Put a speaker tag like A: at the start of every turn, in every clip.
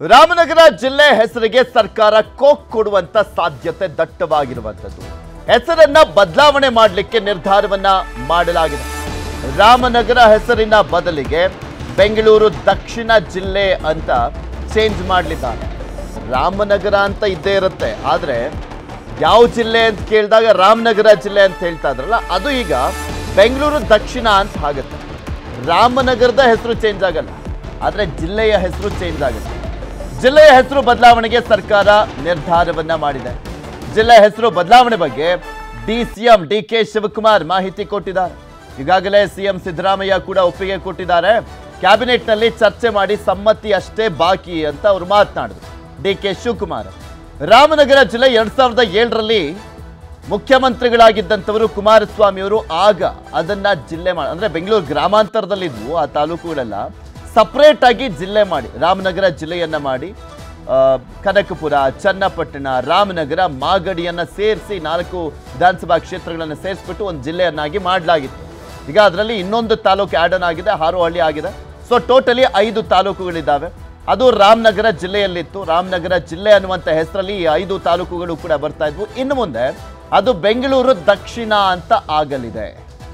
A: ರಾಮನಗರ ಜಿಲ್ಲೆ ಹೆಸರಿಗೆ ಸರ್ಕಾರ ಕೋಕ್ ಕೊಡುವಂತ ಸಾಧ್ಯತೆ ದಟ್ಟವಾಗಿರುವಂಥದ್ದು ಹೆಸರನ್ನ ಬದಲಾವಣೆ ಮಾಡಲಿಕ್ಕೆ ನಿರ್ಧಾರವನ್ನ ಮಾಡಲಾಗಿದೆ ರಾಮನಗರ ಹೆಸರಿನ ಬದಲಿಗೆ ಬೆಂಗಳೂರು ದಕ್ಷಿಣ ಜಿಲ್ಲೆ ಅಂತ ಚೇಂಜ್ ಮಾಡಲಿದ್ದಾರೆ ರಾಮನಗರ ಅಂತ ಇದ್ದೇ ಇರುತ್ತೆ ಆದ್ರೆ ಯಾವ ಜಿಲ್ಲೆ ಅಂತ ಕೇಳಿದಾಗ ರಾಮನಗರ ಜಿಲ್ಲೆ ಅಂತ ಹೇಳ್ತಾ ಇದ್ರಲ್ಲ ಅದು ಈಗ ಬೆಂಗಳೂರು ದಕ್ಷಿಣ ಅಂತ ಆಗುತ್ತೆ ರಾಮನಗರದ ಹೆಸರು ಚೇಂಜ್ ಆಗಲ್ಲ ಆದ್ರೆ ಜಿಲ್ಲೆಯ ಹೆಸರು ಚೇಂಜ್ ಆಗುತ್ತೆ ಜಿಲ್ಲೆಯ ಹೆಸರು ಬದಲಾವಣೆಗೆ ಸರ್ಕಾರ ನಿರ್ಧಾರವನ್ನ ಮಾಡಿದೆ ಜಿಲ್ಲೆ ಹೆಸರು ಬದಲಾವಣೆ ಬಗ್ಗೆ D CM D K Shivakumar ಮಾಹಿತಿ ಕೊಟ್ಟಿದ್ದಾರೆ ಈಗಾಗಲೇ ಸಿಎಂ ಸಿದ್ದರಾಮಯ್ಯ ಕೂಡ ಒಪ್ಪಿಗೆ ಕೊಟ್ಟಿದ್ದಾರೆ ಕ್ಯಾಬಿನೆಟ್ನಲ್ಲಿ ಚರ್ಚೆ ಮಾಡಿ ಸಮ್ಮತಿ ಅಷ್ಟೇ ಬಾಕಿ ಅಂತ ಅವರು ಮಾತನಾಡಿದ್ರು ಡಿ ಕೆ ಶಿವಕುಮಾರ್ ರಾಮನಗರ ಜಿಲ್ಲೆ ಎರಡ್ ಸಾವಿರದ ಏಳರಲ್ಲಿ ಮುಖ್ಯಮಂತ್ರಿಗಳಾಗಿದ್ದಂಥವರು ಕುಮಾರಸ್ವಾಮಿ ಅವರು ಆಗ ಅದನ್ನ ಜಿಲ್ಲೆ ಮಾಡಿ ಅಂದ್ರೆ ಬೆಂಗಳೂರು ಗ್ರಾಮಾಂತರದಲ್ಲಿದ್ವು ಆ ತಾಲೂಕುಗಳೆಲ್ಲ ಸಪರೇಟ್ ಆಗಿ ಜಿಲ್ಲೆ ಮಾಡಿ ರಾಮನಗರ ಜಿಲ್ಲೆಯನ್ನ ಮಾಡಿ ಆ, ಕನಕಪುರ ಚನ್ನಪಟ್ಟಣ ರಾಮನಗರ ಮಾಗಡಿಯನ್ನ ಸೇರಿಸಿ ನಾಲ್ಕು ವಿಧಾನಸಭಾ ಕ್ಷೇತ್ರಗಳನ್ನು ಸೇರಿಸ್ಬಿಟ್ಟು ಒಂದು ಜಿಲ್ಲೆಯನ್ನಾಗಿ ಮಾಡಲಾಗಿತ್ತು ಈಗ ಅದರಲ್ಲಿ ಇನ್ನೊಂದು ತಾಲೂಕು ಆ್ಯಡ್ ಆನ್ ಆಗಿದೆ ಹಾರೋಹಳ್ಳಿ ಆಗಿದೆ ಸೊ ಟೋಟಲಿ ಐದು ತಾಲೂಕುಗಳಿದ್ದಾವೆ ಅದು ರಾಮನಗರ ಜಿಲ್ಲೆಯಲ್ಲಿತ್ತು ರಾಮನಗರ ಜಿಲ್ಲೆ ಅನ್ನುವಂಥ ಹೆಸರಲ್ಲಿ ಈ ಐದು ತಾಲೂಕುಗಳು ಕೂಡ ಬರ್ತಾ ಇದ್ವು ಇನ್ನು ಮುಂದೆ ಅದು ಬೆಂಗಳೂರು ದಕ್ಷಿಣ ಅಂತ ಆಗಲಿದೆ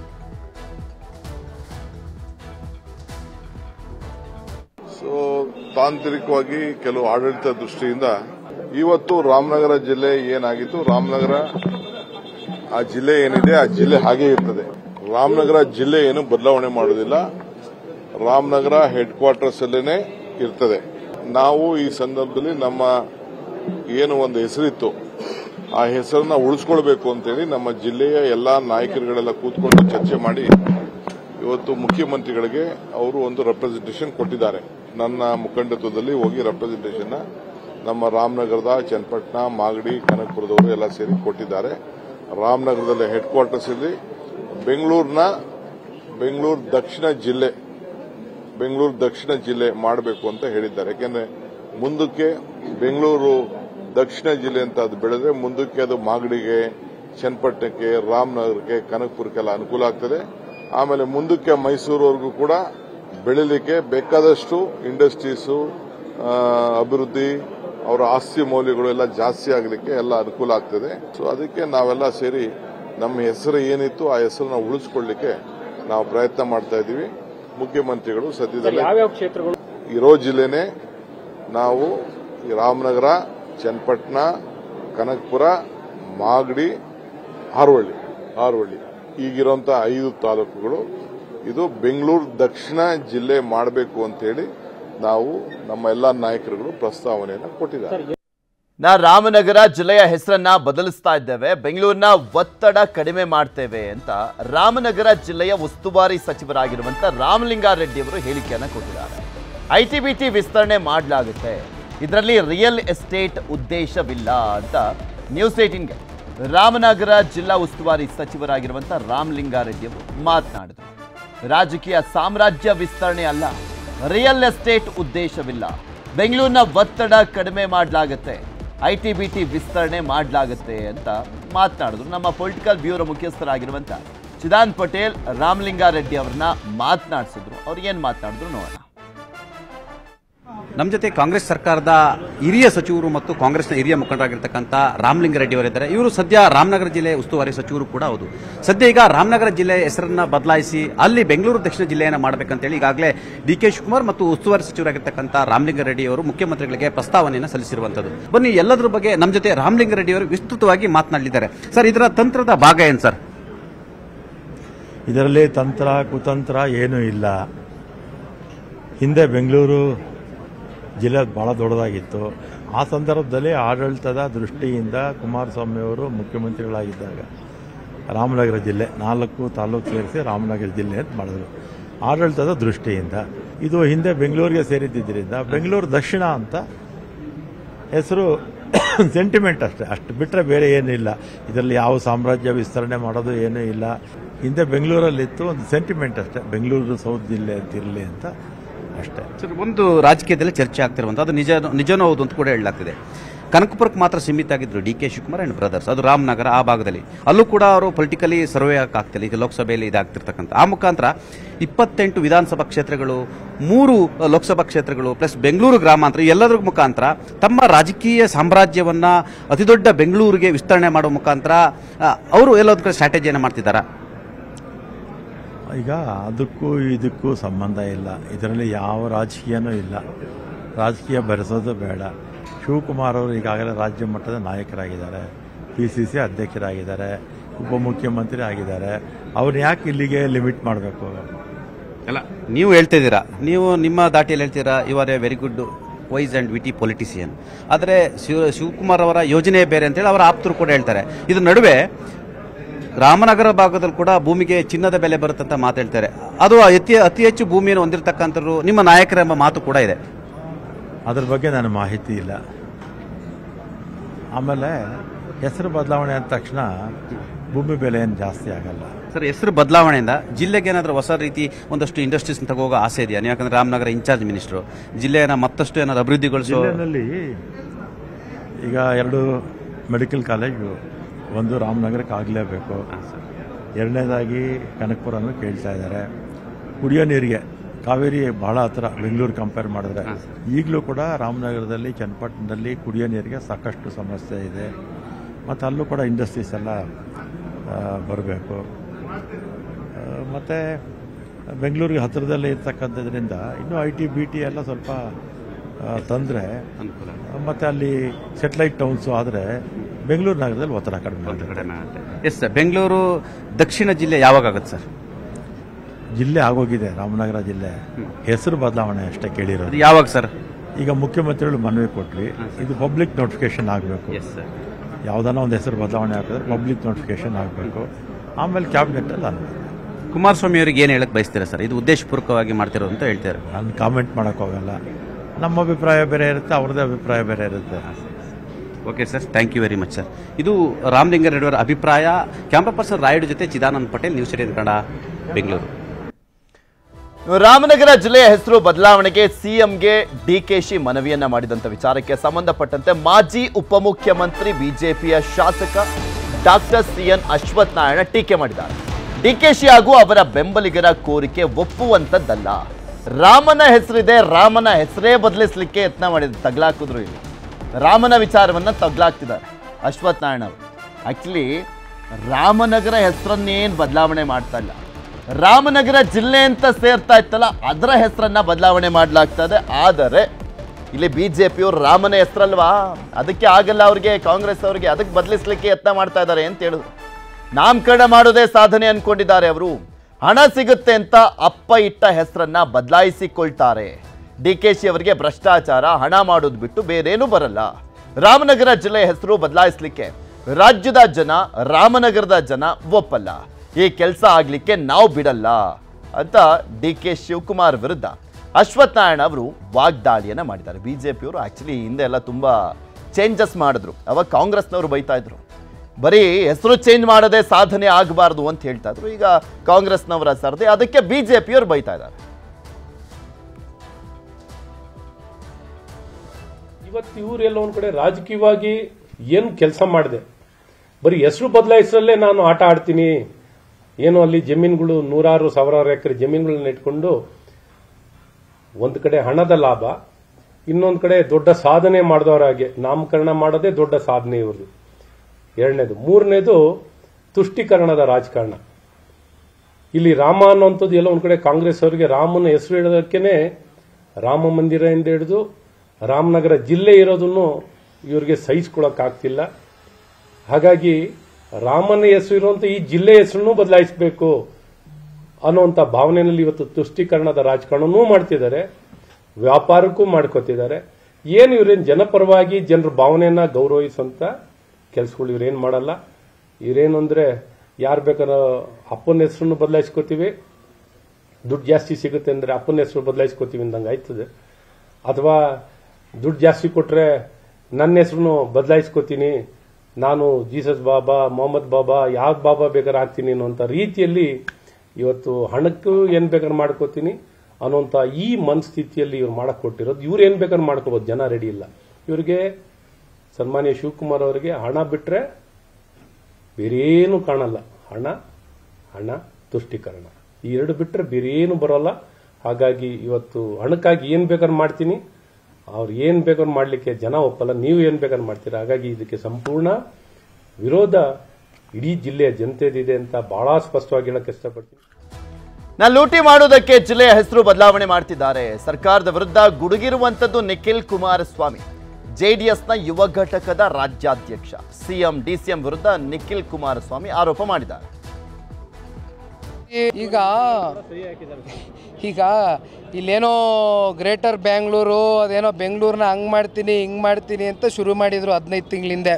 B: ಸೊ ತಾಂತ್ರಿಕವಾಗಿ ಕೆಲವು ಆಡಳಿತ ದೃಷ್ಟಿಯಿಂದ ಇವತ್ತು ರಾಮನಗರ ಜಿಲ್ಲೆ ಏನಾಗಿತ್ತು ರಾಮನಗರ ಆ ಜಿಲ್ಲೆ ಏನಿದೆ ಆ ಜಿಲ್ಲೆ ಹಾಗೆ ಇರ್ತದೆ ರಾಮನಗರ ಜಿಲ್ಲೆ ಏನು ಬದಲಾವಣೆ ಮಾಡೋದಿಲ್ಲ ರಾಮನಗರ ಹೆಡ್ ಕ್ವಾರ್ಟರ್ಸ್ ಅಲ್ಲೇನೆ ಇರ್ತದೆ ನಾವು ಈ ಸಂದರ್ಭದಲ್ಲಿ ನಮ್ಮ ಏನು ಒಂದು ಹೆಸರಿತ್ತು ಆ ಹೆಸರನ್ನ ಉಳಿಸ್ಕೊಳ್ಬೇಕು ಅಂತೇಳಿ ನಮ್ಮ ಜಿಲ್ಲೆಯ ಎಲ್ಲಾ ನಾಯಕರುಗಳೆಲ್ಲ ಕೂತ್ಕೊಂಡು ಚರ್ಚೆ ಮಾಡಿ ಇವತ್ತು ಮುಖ್ಯಮಂತ್ರಿಗಳಿಗೆ ಅವರು ಒಂದು ರೆಪ್ರೆಸೆಂಟೇಷನ್ ಕೊಟ್ಟಿದ್ದಾರೆ ನನ್ನ ಮುಖಂಡತ್ವದಲ್ಲಿ ಹೋಗಿ ರೆಪ್ರೆಸೆಂಟೇಷನ್ ನಮ್ಮ ರಾಮನಗರದ ಚನ್ನಪಟ್ಟಣ ಮಾಗಡಿ ಕನಕಪುರದವರು ಎಲ್ಲ ಸೇರಿ ಕೊಟ್ಟಿದ್ದಾರೆ ರಾಮನಗರದಲ್ಲಿ ಹೆಡ್ ಕ್ವಾರ್ಟರ್ಸ್ ಇಲ್ಲಿ ಬೆಂಗಳೂರಿನ ಬೆಂಗಳೂರು ದಕ್ಷಿಣ ಜಿಲ್ಲೆ ಬೆಂಗಳೂರು ದಕ್ಷಿಣ ಜಿಲ್ಲೆ ಮಾಡಬೇಕು ಅಂತ ಹೇಳಿದ್ದಾರೆ ಯಾಕೆಂದ್ರೆ ಮುಂದಕ್ಕೆ ಬೆಂಗಳೂರು ದಕ್ಷಿಣ ಜಿಲ್ಲೆ ಅಂತ ಅದು ಬೆಳೆದ್ರೆ ಮುಂದಕ್ಕೆ ಅದು ಮಾಗಡಿಗೆ ಚನ್ನಪಟ್ಟಣಕ್ಕೆ ರಾಮನಗರಕ್ಕೆ ಕನಕಪುರಕ್ಕೆಲ್ಲ ಅನುಕೂಲ ಆಗ್ತದೆ ಆಮೇಲೆ ಮುಂದಕ್ಕೆ ಮೈಸೂರುವರೆಗೂ ಕೂಡ ಬೆಳಿಲಿಕ್ಕೆ ಬೇಕಾದಷ್ಟು ಇಂಡಸ್ಟ್ರೀಸು ಆ, ಅಭಿವೃದ್ಧಿ ಅವರ ಆಸ್ತಿ ಮೌಲ್ಯಗಳು ಎಲ್ಲ ಜಾಸ್ತಿ ಆಗಲಿಕ್ಕೆ ಎಲ್ಲ ಅನುಕೂಲ ಆಗ್ತದೆ ಸೊ ಅದಕ್ಕೆ ನಾವೆಲ್ಲ ಸೇರಿ ನಮ್ಮ ಹೆಸರು ಏನಿತ್ತು ಆ ಹೆಸರನ್ನ ಉಳಿಸ್ಕೊಳ್ಳಿಕ್ಕೆ ನಾವು ಪ್ರಯತ್ನ ಮಾಡ್ತಾ ಇದ್ದೀವಿ ಮುಖ್ಯಮಂತ್ರಿಗಳು ಸದ್ಯದಲ್ಲೇ
C: ಯಾವ್ಯಾವ ಕ್ಷೇತ್ರಗಳು
B: ಇರೋ ಜಿಲ್ಲೆನೆ ನಾವು ಈ ರಾಮನಗರ ಚನ್ನಪಟ್ಟಣ ಕನಕಪುರ ಮಾಗಡಿ ಹಾರೋಹಳ್ಳಿ ಹಾರೋಹಳ್ಳಿ ಈಗಿರುವಂತ ಐದು ತಾಲೂಕುಗಳು ಇದು ಬೆಂಗಳೂರು ದಕ್ಷಿಣ ಜಿಲ್ಲೆ ಮಾಡಬೇಕು ಅಂತ ಹೇಳಿ ನಾವು ನಮ್ಮ ಎಲ್ಲಾ ನಾಯಕರುಗಳು ಪ್ರಸ್ತಾವನೆಯನ್ನು ಕೊಟ್ಟಿದ್ದಾರೆ
A: ನಾ ರಾಮನಗರ ಜಿಲ್ಲೆಯ ಹೆಸರನ್ನ ಬದಲಿಸ್ತಾ ಇದ್ದೇವೆ ಬೆಂಗಳೂರಿನ ಒತ್ತಡ ಕಡಿಮೆ ಮಾಡ್ತೇವೆ ಅಂತ ರಾಮನಗರ ಜಿಲ್ಲೆಯ ಉಸ್ತುವಾರಿ ಸಚಿವರಾಗಿರುವಂತ ರಾಮಲಿಂಗಾರೆಡ್ಡಿ ಅವರು ಹೇಳಿಕೆಯನ್ನ ಕೊಟ್ಟಿದ್ದಾರೆ ಐ ಟಿ ಬಿ ಟಿ ವಿಸ್ತರಣೆ ಮಾಡಲಾಗುತ್ತೆ ಇದರಲ್ಲಿ ರಿಯಲ್ ಎಸ್ಟೇಟ್ ಉದ್ದೇಶವಿಲ್ಲ ಅಂತ ನ್ಯೂಸ್ ಏಟಿನ್ಗೆ ರಾಮನಗರ ಜಿಲ್ಲಾ ಉಸ್ತುವಾರಿ ಸಚಿವರಾಗಿರುವಂತ ರಾಮಲಿಂಗಾರೆಡ್ಡಿ ಅವರು ಮಾತನಾಡಿದರು ರಾಜಕೀಯ ಸಾಮ್ರಾಜ್ಯ ವಿಸ್ತರಣೆ ಅಲ್ಲ ರಿಯಲ್ ಎಸ್ಟೇಟ್ ಉದ್ದೇಶವಿಲ್ಲ ಬೆಂಗಳೂರಿನ ಒತ್ತಡ ಕಡಿಮೆ ಮಾಡಲಾಗತ್ತೆ ಐ ಟಿ ಬಿ ಟಿ ವಿಸ್ತರಣೆ ಮಾಡಲಾಗತ್ತೆ ಅಂತ ಮಾತನಾಡಿದ್ರು ನಮ್ಮ ಪೊಲಿಟಿಕಲ್ ಬ್ಯೂರೋ ಮುಖ್ಯಸ್ಥರಾಗಿರುವಂತ ಚಿದಾನ್ ಪಟೇಲ್ ರಾಮಲಿಂಗಾರೆಡ್ಡಿ ಅವ್ರನ್ನ ಮಾತನಾಡಿಸಿದ್ರು ಅವ್ರು ಏನ್ ಮಾತನಾಡಿದ್ರು ನೋಡೋಣ
D: ನಮ್ಮ ಜೊತೆ ಕಾಂಗ್ರೆಸ್ ಸರ್ಕಾರದ ಹಿರಿಯ ಸಚಿವರು ಮತ್ತು ಕಾಂಗ್ರೆಸ್ನ ಹಿರಿಯ ಮುಖಂಡರಾಗಿರ್ತಕ್ಕಂಥ ರಾಮಲಿಂಗಾರೆಡ್ಡಿ ಅವರಿದ್ದಾರೆ ಇವರು ಸದ್ಯ ರಾಮನಗರ ಜಿಲ್ಲೆ ಉಸ್ತುವಾರಿ ಸಚಿವರು ಕೂಡ ಹೌದು ಸದ್ಯ ಈಗ ರಾಮನಗರ ಜಿಲ್ಲೆ ಹೆಸರನ್ನ ಬದಲಾಯಿಸಿ ಅಲ್ಲಿ ಬೆಂಗಳೂರು ದಕ್ಷಿಣ ಜಿಲ್ಲೆಯನ್ನು ಮಾಡಬೇಕಂತೇಳಿ ಈಗಾಗಲೇ ಡಿ ಕೆ ಶಿವಕುಮಾರ್ ಮತ್ತು ಉಸ್ತುವಾರಿ ಸಚಿವರಾಗಿರ್ತಕ್ಕಂಥ ರಾಮಲಿಂಗಾರೆಡ್ಡಿ ಅವರು ಮುಖ್ಯಮಂತ್ರಿಗಳಿಗೆ ಪ್ರಸ್ತಾವನೆಯನ್ನು ಸಲ್ಲಿಸಿರುವಂತದ್ದು ಬನ್ನಿ ಎಲ್ಲದರ ಬಗ್ಗೆ ನಮ್ಮ ಜೊತೆ ರಾಮಲಿಂಗಾರೆಡ್ಡಿ ಅವರು ವಿಸ್ತೃತವಾಗಿ ಮಾತನಾಡಲಿದ್ದಾರೆ ಸರ್ ಇದರ ತಂತ್ರದ ಭಾಗ ಏನು ಸರ್
E: ಇದರಲ್ಲಿ ತಂತ್ರ ಕುತಂತ್ರ ಏನೂ ಇಲ್ಲ ಹಿಂದೆ ಬೆಂಗಳೂರು ಜಿಲ್ಲೆ ಭಾಳ ದೊಡ್ಡದಾಗಿತ್ತು ಆ ಸಂದರ್ಭದಲ್ಲಿ ಆಡಳಿತದ ದೃಷ್ಟಿಯಿಂದ ಕುಮಾರಸ್ವಾಮಿ ಅವರು ಮುಖ್ಯಮಂತ್ರಿಗಳಾಗಿದ್ದಾಗ ರಾಮನಗರ ಜಿಲ್ಲೆ ನಾಲ್ಕು ತಾಲೂಕು ಸೇರಿಸಿ ರಾಮನಗರ ಜಿಲ್ಲೆ ಅಂತ ಮಾಡಿದ್ರು ಆಡಳಿತದ ದೃಷ್ಟಿಯಿಂದ ಇದು ಹಿಂದೆ ಬೆಂಗಳೂರಿಗೆ ಸೇರಿದ್ದರಿಂದ ಬೆಂಗಳೂರು ದಕ್ಷಿಣ ಅಂತ ಹೆಸರು ಸೆಂಟಿಮೆಂಟ್ ಅಷ್ಟೇ ಅಷ್ಟು ಬಿಟ್ಟರೆ ಬೇರೆ ಏನಿಲ್ಲ ಇದರಲ್ಲಿ ಯಾವ ಸಾಮ್ರಾಜ್ಯ ವಿಸ್ತರಣೆ ಮಾಡೋದು ಏನೂ ಇಲ್ಲ ಹಿಂದೆ ಬೆಂಗಳೂರಲ್ಲಿತ್ತು ಒಂದು ಸೆಂಟಿಮೆಂಟ್ ಅಷ್ಟೇ ಬೆಂಗಳೂರು ಸೌತ್ ಜಿಲ್ಲೆ ಅಂತಿರಲಿ ಅಂತ ಅಷ್ಟೇ
D: ಸರ್ ಒಂದು ರಾಜಕೀಯದಲ್ಲಿ ಚರ್ಚೆ ಆಗ್ತಿರುವಂತ ಅದು ನಿಜ ನಿಜನೋ ಹೌದು ಅಂತ ಕೂಡ ಹೇಳಲಾಗ್ತಿದೆ ಕನಕಪುರಕ್ಕೆ ಮಾತ್ರ ಸೀಮಿತ ಆಗಿದ್ರು D K Shivakumar and brothers ಅದು ರಾಮನಗರ ಆ ಭಾಗದಲ್ಲಿ ಅಲ್ಲೂ ಕೂಡ ಅವರು ಪೊಲಿಟಿಕಲಿ ಸರ್ವೆ ಆಗ್ತಿಲ್ಲ ಈಗ ಲೋಕಸಭೆಯಲ್ಲಿ ಇದಾಗ್ತಿರ್ತಕ್ಕಂಥ ಆ ಮುಖಾಂತರ ಇಪ್ಪತ್ತೆಂಟು ವಿಧಾನಸಭಾ ಕ್ಷೇತ್ರಗಳು ಮೂರು ಲೋಕಸಭಾ ಕ್ಷೇತ್ರಗಳು ಪ್ಲಸ್ ಬೆಂಗಳೂರು ಗ್ರಾಮಾಂತರ ಎಲ್ಲದರ ಮುಖಾಂತರ ತಮ್ಮ ರಾಜಕೀಯ ಸಾಮ್ರಾಜ್ಯವನ್ನ ಅತಿದೊಡ್ಡ ಬೆಂಗಳೂರಿಗೆ ವಿಸ್ತರಣೆ ಮಾಡುವ ಮುಖಾಂತರ ಆ, ಅವರು ಎಲ್ಲೋದ್ ಕಡೆ ಸ್ಟ್ರಾಟಜಿಯನ್ನು ಮಾಡ್ತಿದ್ದಾರಾ
E: ಈಗ ಅದಕ್ಕೂ ಇದಕ್ಕೂ ಸಂಬಂಧ ಇಲ್ಲ ಇದರಲ್ಲಿ ಯಾವ ರಾಜಕೀಯನೂ ಇಲ್ಲ ರಾಜಕೀಯ ಬೆರೆಸೋದು ಬೇಡ ಶಿವಕುಮಾರ್ ಅವರು ಈಗಾಗಲೇ ರಾಜ್ಯ ಮಟ್ಟದ ನಾಯಕರಾಗಿದ್ದಾರೆ ಪಿ ಸಿ ಸಿ ಅಧ್ಯಕ್ಷರಾಗಿದ್ದಾರೆ ಉಪಮುಖ್ಯಮಂತ್ರಿ ಆಗಿದ್ದಾರೆ ಅವ್ರನ್ನ ಯಾಕೆ ಇಲ್ಲಿಗೆ ಲಿಮಿಟ್ ಮಾಡಬೇಕು
D: ಅಲ್ಲ ನೀವು ಹೇಳ್ತಿದ್ದೀರಾ ನೀವು ನಿಮ್ಮ ದಾಟಿಯಲ್ಲಿ ಹೇಳ್ತೀರಾ you are a very good wise and witty politician ಆದರೆ ಶಿವ ಶಿವಕುಮಾರ್ ಅವರ ಯೋಜನೆ ಬೇರೆ ಅಂತೇಳಿ ಅವರ ಆಪ್ತರು ಕೂಡ ಹೇಳ್ತಾರೆ ಇದ್ರ ನಡುವೆ ರಾಮನಗರ ಭಾಗದಲ್ಲಿ ಕೂಡ ಭೂಮಿಗೆ ಚಿನ್ನದ ಬೆಲೆ ಬರುತ್ತಂತ ಮಾತು ಹೇಳ್ತಾರೆ ಅದು ಅತಿ ಅತಿ ಹೆಚ್ಚು ಭೂಮಿಯನ್ನು ಹೊಂದಿರತಕ್ಕಂಥವ್ರು ನಿಮ್ಮ ನಾಯಕರ ಎಂಬ ಮಾತು ಕೂಡ ಇದೆ
E: ಅದ್ರ ಬಗ್ಗೆ ನನಗೆ ಮಾಹಿತಿ ಇಲ್ಲ ಆಮೇಲೆ ಹೆಸರು ಬದಲಾವಣೆ ಆದ ತಕ್ಷಣ ಭೂಮಿ ಬೆಲೆ ಏನು ಜಾಸ್ತಿ ಆಗಲ್ಲ
D: ಸರ್ ಹೆಸರು ಬದಲಾವಣೆಯಿಂದ ಜಿಲ್ಲೆಗೆ ಏನಾದರೂ ಹೊಸ ರೀತಿ ಒಂದಷ್ಟು ಇಂಡಸ್ಟ್ರೀಸ್ ತಗೋಗೋ ಆಸೆ ಇದೆಯಾ ನೀವು ಯಾಕಂದ್ರೆ ರಾಮನಗರ ಇನ್ಚಾರ್ಜ್ ಮಿನಿಸ್ಟರ್ ಜಿಲ್ಲೆಯನ್ನ ಮತ್ತಷ್ಟು ಏನಾದ್ರು ಅಭಿವೃದ್ಧಿಗೊಳಿಸೋ
E: ಜಿಲ್ಲೆನಲ್ಲಿ ಈಗ ಎರಡು ಮೆಡಿಕಲ್ ಕಾಲೇಜು ಒಂದು ರಾಮನಗರಕ್ಕೆ ಆಗಲೇಬೇಕು ಎರಡನೇದಾಗಿ ಕನಕಪುರನೂ ಕೇಳ್ತಾ ಇದ್ದಾರೆ ಕುಡಿಯೋ ನೀರಿಗೆ ಕಾವೇರಿ ಬಹಳ ಹತ್ರ ಬೆಂಗಳೂರು ಕಂಪೇರ್ ಮಾಡಿದ್ರೆ ಈಗಲೂ ಕೂಡ ರಾಮನಗರದಲ್ಲಿ ಚನ್ನಪಟ್ಟಣದಲ್ಲಿ ಕುಡಿಯೋ ನೀರಿಗೆ ಸಾಕಷ್ಟು ಸಮಸ್ಯೆ ಇದೆ ಮತ್ತು ಅಲ್ಲೂ ಕೂಡ ಇಂಡಸ್ಟ್ರೀಸ್ ಎಲ್ಲ ಬರಬೇಕು ಮತ್ತು ಬೆಂಗಳೂರಿಗೆ ಹತ್ತಿರದಲ್ಲೇ ಇರ್ತಕ್ಕಂಥದ್ರಿಂದ ಇನ್ನೂ ಐ ಟಿ ಬಿ ಟಿ ಎಲ್ಲ ಸ್ವಲ್ಪ ತಂದರೆ
D: ಅನುಕೂಲ
E: ಮತ್ತು ಅಲ್ಲಿ ಸೆಟಲೈಟ್ ಟೌನ್ಸು ಆದರೆ ಬೆಂಗಳೂರು ನಗರದಲ್ಲಿ ಒತ್ತಡ ಕಡಿಮೆ ಆಗುತ್ತೆ
D: ಎಸ್ ಸರ್ ಬೆಂಗಳೂರು ದಕ್ಷಿಣ ಜಿಲ್ಲೆ ಯಾವಾಗ ಆಗುತ್ತೆ ಸರ್
E: ಜಿಲ್ಲೆ ಆಗೋಗಿದೆ ರಾಮನಗರ ಜಿಲ್ಲೆ ಹೆಸರು ಬದಲಾವಣೆ ಅಷ್ಟೇ ಕೇಳಿರೋದು
D: ಅದು ಯಾವಾಗ ಸರ್
E: ಈಗ ಮುಖ್ಯಮಂತ್ರಿಗಳು ಮನವಿ ಕೊಟ್ವಿ ಇದು ಪಬ್ಲಿಕ್ ನೋಟಿಫಿಕೇಶನ್ ಆಗಬೇಕು
D: ಎಸ್ ಸರ್
E: ಯಾವುದನ್ನ ಒಂದು ಹೆಸರು ಬದಲಾವಣೆ ಆಗಿದ್ರೆ ಪಬ್ಲಿಕ್ ನೋಟಿಫಿಕೇಶನ್ ಆಗಬೇಕು ಆಮೇಲೆ ಕ್ಯಾಬಿನೆಟ್ಟಲ್ಲಿ ಅನುಮತಿ
D: ಕುಮಾರಸ್ವಾಮಿ ಅವರಿಗೆ ಏನು ಹೇಳಕ್ ಬಯಸ್ತೀರಾ ಸರ್ ಇದು ಉದ್ದೇಶಪೂರ್ವಕವಾಗಿ ಮಾಡ್ತಿರೋದು ಅಂತ ಹೇಳ್ತಾರೆ
E: ನಾನು ಕಾಮೆಂಟ್ ಮಾಡೋಕ್ಕೋಗಲ್ಲ ನಮ್ಮ ಅಭಿಪ್ರಾಯ ಬೇರೆ ಇರುತ್ತೆ ಅವ್ರದ್ದೇ ಅಭಿಪ್ರಾಯ ಬೇರೆ ಇರುತ್ತೆ
D: okay sir thank you very much sir ಇದು ರಾಮಲಿಂಗ ರೆಡ್ಡಿ ಅವರ ಅಭಿಪ್ರಾಯ ಕ್ಯಾಮ್ರಾ ಪರ್ಸನ್ ರಾಯುಡು ಜೊತೆ ಚಿದಾನಂದ್ ಪಟೇಲ್ ನ್ಯೂಸ್ ಏಟೀನ್ ಕನ್ನಡ ಬೆಂಗಳೂರು
A: ರಾಮನಗರ ಜಿಲ್ಲೆಯ ಹೆಸರು ಬದಲಾವಣೆಗೆ ಸಿಎಂಗೆ ಡಿಕೆಶಿ ಮನವಿಯನ್ನ ಮಾಡಿದಂತ ವಿಚಾರಕ್ಕೆ ಸಂಬಂಧಪಟ್ಟಂತೆ ಮಾಜಿ ಉಪಮುಖ್ಯಮಂತ್ರಿ ಬಿಜೆಪಿಯ ಶಾಸಕ ಡಾಕ್ಟರ್ ಸಿಎನ್ ಅಶ್ವಥ್ ನಾರಾಯಣ ಟೀಕೆ ಮಾಡಿದ್ದಾರೆ ಡಿಕೆಶಿ ಹಾಗೂ ಅವರ ಬೆಂಬಲಿಗರ ಕೋರಿಕೆ ಒಪ್ಪುವಂತದ್ದಲ್ಲ ರಾಮನ ಹೆಸರಿದೆ ರಾಮನ ಹೆಸರೇ ಬದಲಿಸಲಿಕ್ಕೆ ಯತ್ನ ಮಾಡಿದ ತಗ್ಲಾಕಿದ್ರು ಇಲ್ಲಿ ರಾಮನ ವಿಚಾರವನ್ನ ತಗ್ಲಾಕ್ತಿದ್ದಾರೆ ಅಶ್ವಥ್ ನಾರಾಯಣ ಅವರು ಆಕ್ಚುಲಿ ರಾಮನಗರ ಹೆಸರನ್ನೇನು ಬದಲಾವಣೆ ಮಾಡ್ತಾ ಇಲ್ಲ ರಾಮನಗರ ಜಿಲ್ಲೆ ಅಂತ ಸೇರ್ತಾ ಇತ್ತಲ್ಲ ಅದರ ಹೆಸರನ್ನ ಬದಲಾವಣೆ ಮಾಡಲಾಗ್ತದೆ ಆದರೆ ಇಲ್ಲಿ ಬಿಜೆಪಿಯವರು ರಾಮನ ಹೆಸರಲ್ವಾ ಅದಕ್ಕೆ ಆಗಲ್ಲ ಅವ್ರಿಗೆ ಕಾಂಗ್ರೆಸ್ ಅವರಿಗೆ ಅದಕ್ಕೆ ಬದಲಿಸ್ಲಿಕ್ಕೆ ಯತ್ನ ಮಾಡ್ತಾ ಇದ್ದಾರೆ ಅಂತ ಹೇಳಿದ್ರು ನಾಮಕರಣ ಮಾಡೋದೇ ಸಾಧನೆ ಅನ್ಕೊಂಡಿದ್ದಾರೆ ಅವರು ಹಣ ಸಿಗುತ್ತೆ ಅಂತ ಅಪ್ಪ ಇಟ್ಟ ಹೆಸರನ್ನ ಬದಲಾಯಿಸಿಕೊಳ್ತಾರೆ ಡಿ ಕೆ ಶಿ ಅವರಿಗೆ ಭ್ರಷ್ಟಾಚಾರ ಹಣ ಮಾಡೋದು ಬಿಟ್ಟು ಬೇರೇನೂ ಬರಲ್ಲ ರಾಮನಗರ ಜಿಲ್ಲೆ ಹೆಸರು ಬದಲಾಯಿಸಲಿಕ್ಕೆ ರಾಜ್ಯದ ಜನ ರಾಮನಗರದ ಜನ ಒಪ್ಪಲ್ಲ ಈ ಕೆಲಸ ಆಗ್ಲಿಕ್ಕೆ ನಾವು ಬಿಡಲ್ಲ ಅಂತ ಡಿ ಕೆ ಶಿವಕುಮಾರ್ ವಿರುದ್ಧ ಅಶ್ವಥ್ ನಾರಾಯಣ ಅವರು ವಾಗ್ದಾಳಿಯನ್ನ ಮಾಡಿದ್ದಾರೆ ಬಿಜೆಪಿಯವರು ಆಕ್ಚುಲಿ ಹಿಂದೆ ಎಲ್ಲ ತುಂಬಾ ಚೇಂಜಸ್ ಮಾಡಿದ್ರು ಅವಾಗ ಕಾಂಗ್ರೆಸ್ನವರು ಬೈತಾ ಇದ್ರು ಬರೀ ಹೆಸರು ಚೇಂಜ್ ಮಾಡೋದೇ ಸಾಧನೆ ಆಗಬಾರ್ದು ಅಂತ ಹೇಳ್ತಾ ಇದ್ರು ಈಗ ಕಾಂಗ್ರೆಸ್ನವರ ಸರ್ದೆ ಅದಕ್ಕೆ ಬಿಜೆಪಿಯವರು ಬೈತಾ ಇದ್ದಾರೆ
C: ಇವತ್ತು ಇವ್ರು ಎಲ್ಲ ಒಂದ್ ಕಡೆ ರಾಜಕೀಯವಾಗಿ ಏನು ಕೆಲಸ ಮಾಡಿದೆ ಬರೀ ಹೆಸರು ಬದಲಾಯಿಸಲೇ ನಾನು ಆಟ ಆಡ್ತೀನಿ ಏನು ಅಲ್ಲಿ ಜಮೀನುಗಳು ನೂರಾರು ಸಾವಿರಾರು ಎಕರೆ ಜಮೀನುಗಳನ್ನ ಇಟ್ಕೊಂಡು ಒಂದು ಕಡೆ ಹಣದ ಲಾಭ ಇನ್ನೊಂದು ಕಡೆ ದೊಡ್ಡ ಸಾಧನೆ ಮಾಡಿದವರಾಗೆ ನಾಮಕರಣ ಮಾಡೋದೇ ದೊಡ್ಡ ಸಾಧನೆ ಇವ್ರದ್ದು ಎರಡನೇದು ಮೂರನೇದು ತುಷ್ಟೀಕರಣದ ರಾಜಕಾರಣ ಇಲ್ಲಿ ರಾಮ ಅನ್ನುವಂಥದ್ದು ಎಲ್ಲ ಒಂದ್ ಕಡೆ ಕಾಂಗ್ರೆಸ್ ಅವರಿಗೆ ರಾಮನ ಹೆಸರು ಇಡೋದಕ್ಕೇನೆ ರಾಮ ಮಂದಿರದಿಂದ ಹಿಡಿದು ರಾಮನಗರ ಜಿಲ್ಲೆ ಇರೋದನ್ನು ಇವರಿಗೆ ಸಹಿಸ್ಕೊಳಕ್ಕಾಗ್ತಿಲ್ಲ ಹಾಗಾಗಿ ರಾಮನ ಹೆಸರು ಇರುವಂತ ಈ ಜಿಲ್ಲೆ ಹೆಸರನ್ನು ಬದಲಾಯಿಸಬೇಕು ಅನ್ನುವಂಥ ಭಾವನೆಯಲ್ಲಿ ಇವತ್ತು ತುಷ್ಟೀಕರಣದ ರಾಜಕಾರಣನೂ ಮಾಡ್ತಿದ್ದಾರೆ ವ್ಯಾಪಾರಕ್ಕೂ ಮಾಡ್ಕೋತಿದ್ದಾರೆ ಏನು ಇವ್ರೇನು ಜನಪರವಾಗಿ ಜನರ ಭಾವನೆಯನ್ನ ಗೌರವಿಸುವಂತ ಕೆಲಸಗಳು ಇವ್ರೇನು ಮಾಡಲ್ಲ ಇವ್ರೇನು ಅಂದ್ರೆ ಯಾರು ಬೇಕಾದ ಅಪ್ಪನ ಹೆಸರನ್ನು ಬದಲಾಯಿಸ್ಕೋತೀವಿ ದುಡ್ಡು ಜಾಸ್ತಿ ಸಿಗುತ್ತೆ ಅಂದ್ರೆ ಅಪ್ಪನ ಹೆಸರು ಬದಲಾಯಿಸ್ಕೋತೀವಿ ಅಂದಂಗೆ ಆಯ್ತದೆ ಅಥವಾ ದುಡ್ಡು ಜಾಸ್ತಿ ಕೊಟ್ರೆ ನನ್ನ ಹೆಸರು ಬದಲಾಯಿಸ್ಕೋತೀನಿ ನಾನು ಜೀಸಸ್ ಬಾಬಾ ಮೊಹಮ್ಮದ್ ಬಾಬಾ ಯಾವ ಬಾಬಾ ಬೇಕಾದ್ರೆ ಆಗ್ತೀನಿ ಅನ್ನುವಂಥ ರೀತಿಯಲ್ಲಿ ಇವತ್ತು ಹಣಕ್ಕೂ ಏನ್ ಬೇಕಾದ್ರೆ ಮಾಡ್ಕೋತೀನಿ ಅನ್ನುವಂಥ ಈ ಮನಸ್ಥಿತಿಯಲ್ಲಿ ಇವ್ರು ಮಾಡಕ್ ಕೊಟ್ಟಿರೋದು ಇವ್ರು ಏನ್ ಬೇಕಾದ್ರೆ ಮಾಡ್ಕೋಬಹುದು ಜನ ರೆಡಿ ಇಲ್ಲ ಇವ್ರಿಗೆ ಸನ್ಮಾನ್ಯ ಶಿವಕುಮಾರ್ ಅವರಿಗೆ ಹಣ ಬಿಟ್ರೆ ಬೇರೇನು ಕಾಣಲ್ಲ ಹಣ ಹಣ ತುಷ್ಟೀಕರಣ ಈ ಎರಡು ಬಿಟ್ರೆ ಬೇರೇನು ಬರೋಲ್ಲ ಹಾಗಾಗಿ ಇವತ್ತು ಹಣಕ್ಕಾಗಿ ಏನ್ ಬೇಕಾದ್ರೆ ಮಾಡ್ತೀನಿ ಅವ್ರು ಏನ್ ಬೇಕಾದ್ರೆ ಮಾಡ್ಲಿಕ್ಕೆ ಜನ ಒಪ್ಪಲ್ಲ ನೀವು ಏನ್ ಬೇಕಾದ್ರೆ ಮಾಡ್ತೀರಾ ಹಾಗಾಗಿ ಇದಕ್ಕೆ ಸಂಪೂರ್ಣ ವಿರೋಧ ಇಡೀ ಜಿಲ್ಲೆಯ ಜನತೆದಿದೆ ಅಂತ ಬಹಳ ಸ್ಪಷ್ಟವಾಗಿ ಹೇಳಕ್ ಇಷ್ಟಪಡ್ತೀನಿ
A: ನಾನು ಲೂಟಿ ಮಾಡುವುದಕ್ಕೆ ಜಿಲ್ಲೆಯ ಹೆಸರು ಬದಲಾವಣೆ ಮಾಡ್ತಿದ್ದಾರೆ ಸರ್ಕಾರದ ವಿರುದ್ಧ ಗುಡುಗಿರುವಂತದ್ದು ನಿಖಿಲ್ ಕುಮಾರಸ್ವಾಮಿ ಜೆಡಿಎಸ್ನ ಯುವ ಘಟಕದ ರಾಜ್ಯಾಧ್ಯಕ್ಷ ಸಿಎಂ ಡಿಸಿಎಂ ವಿರುದ್ಧ ನಿಖಿಲ್ ಕುಮಾರಸ್ವಾಮಿ ಆರೋಪ ಮಾಡಿದ್ದಾರೆ
F: ಈಗ ಈಗ ಇಲ್ಲೇನೋ ಗ್ರೇಟರ್ ಬ್ಯಾಂಗ್ಳೂರು ಅದೇನೋ ಬೆಂಗಳೂರನ್ನ ಹಂಗೆ ಮಾಡ್ತೀನಿ ಹಿಂಗೆ ಮಾಡ್ತೀನಿ ಅಂತ ಶುರು ಮಾಡಿದರು ಹದಿನೈದು ತಿಂಗಳಿಂದೆ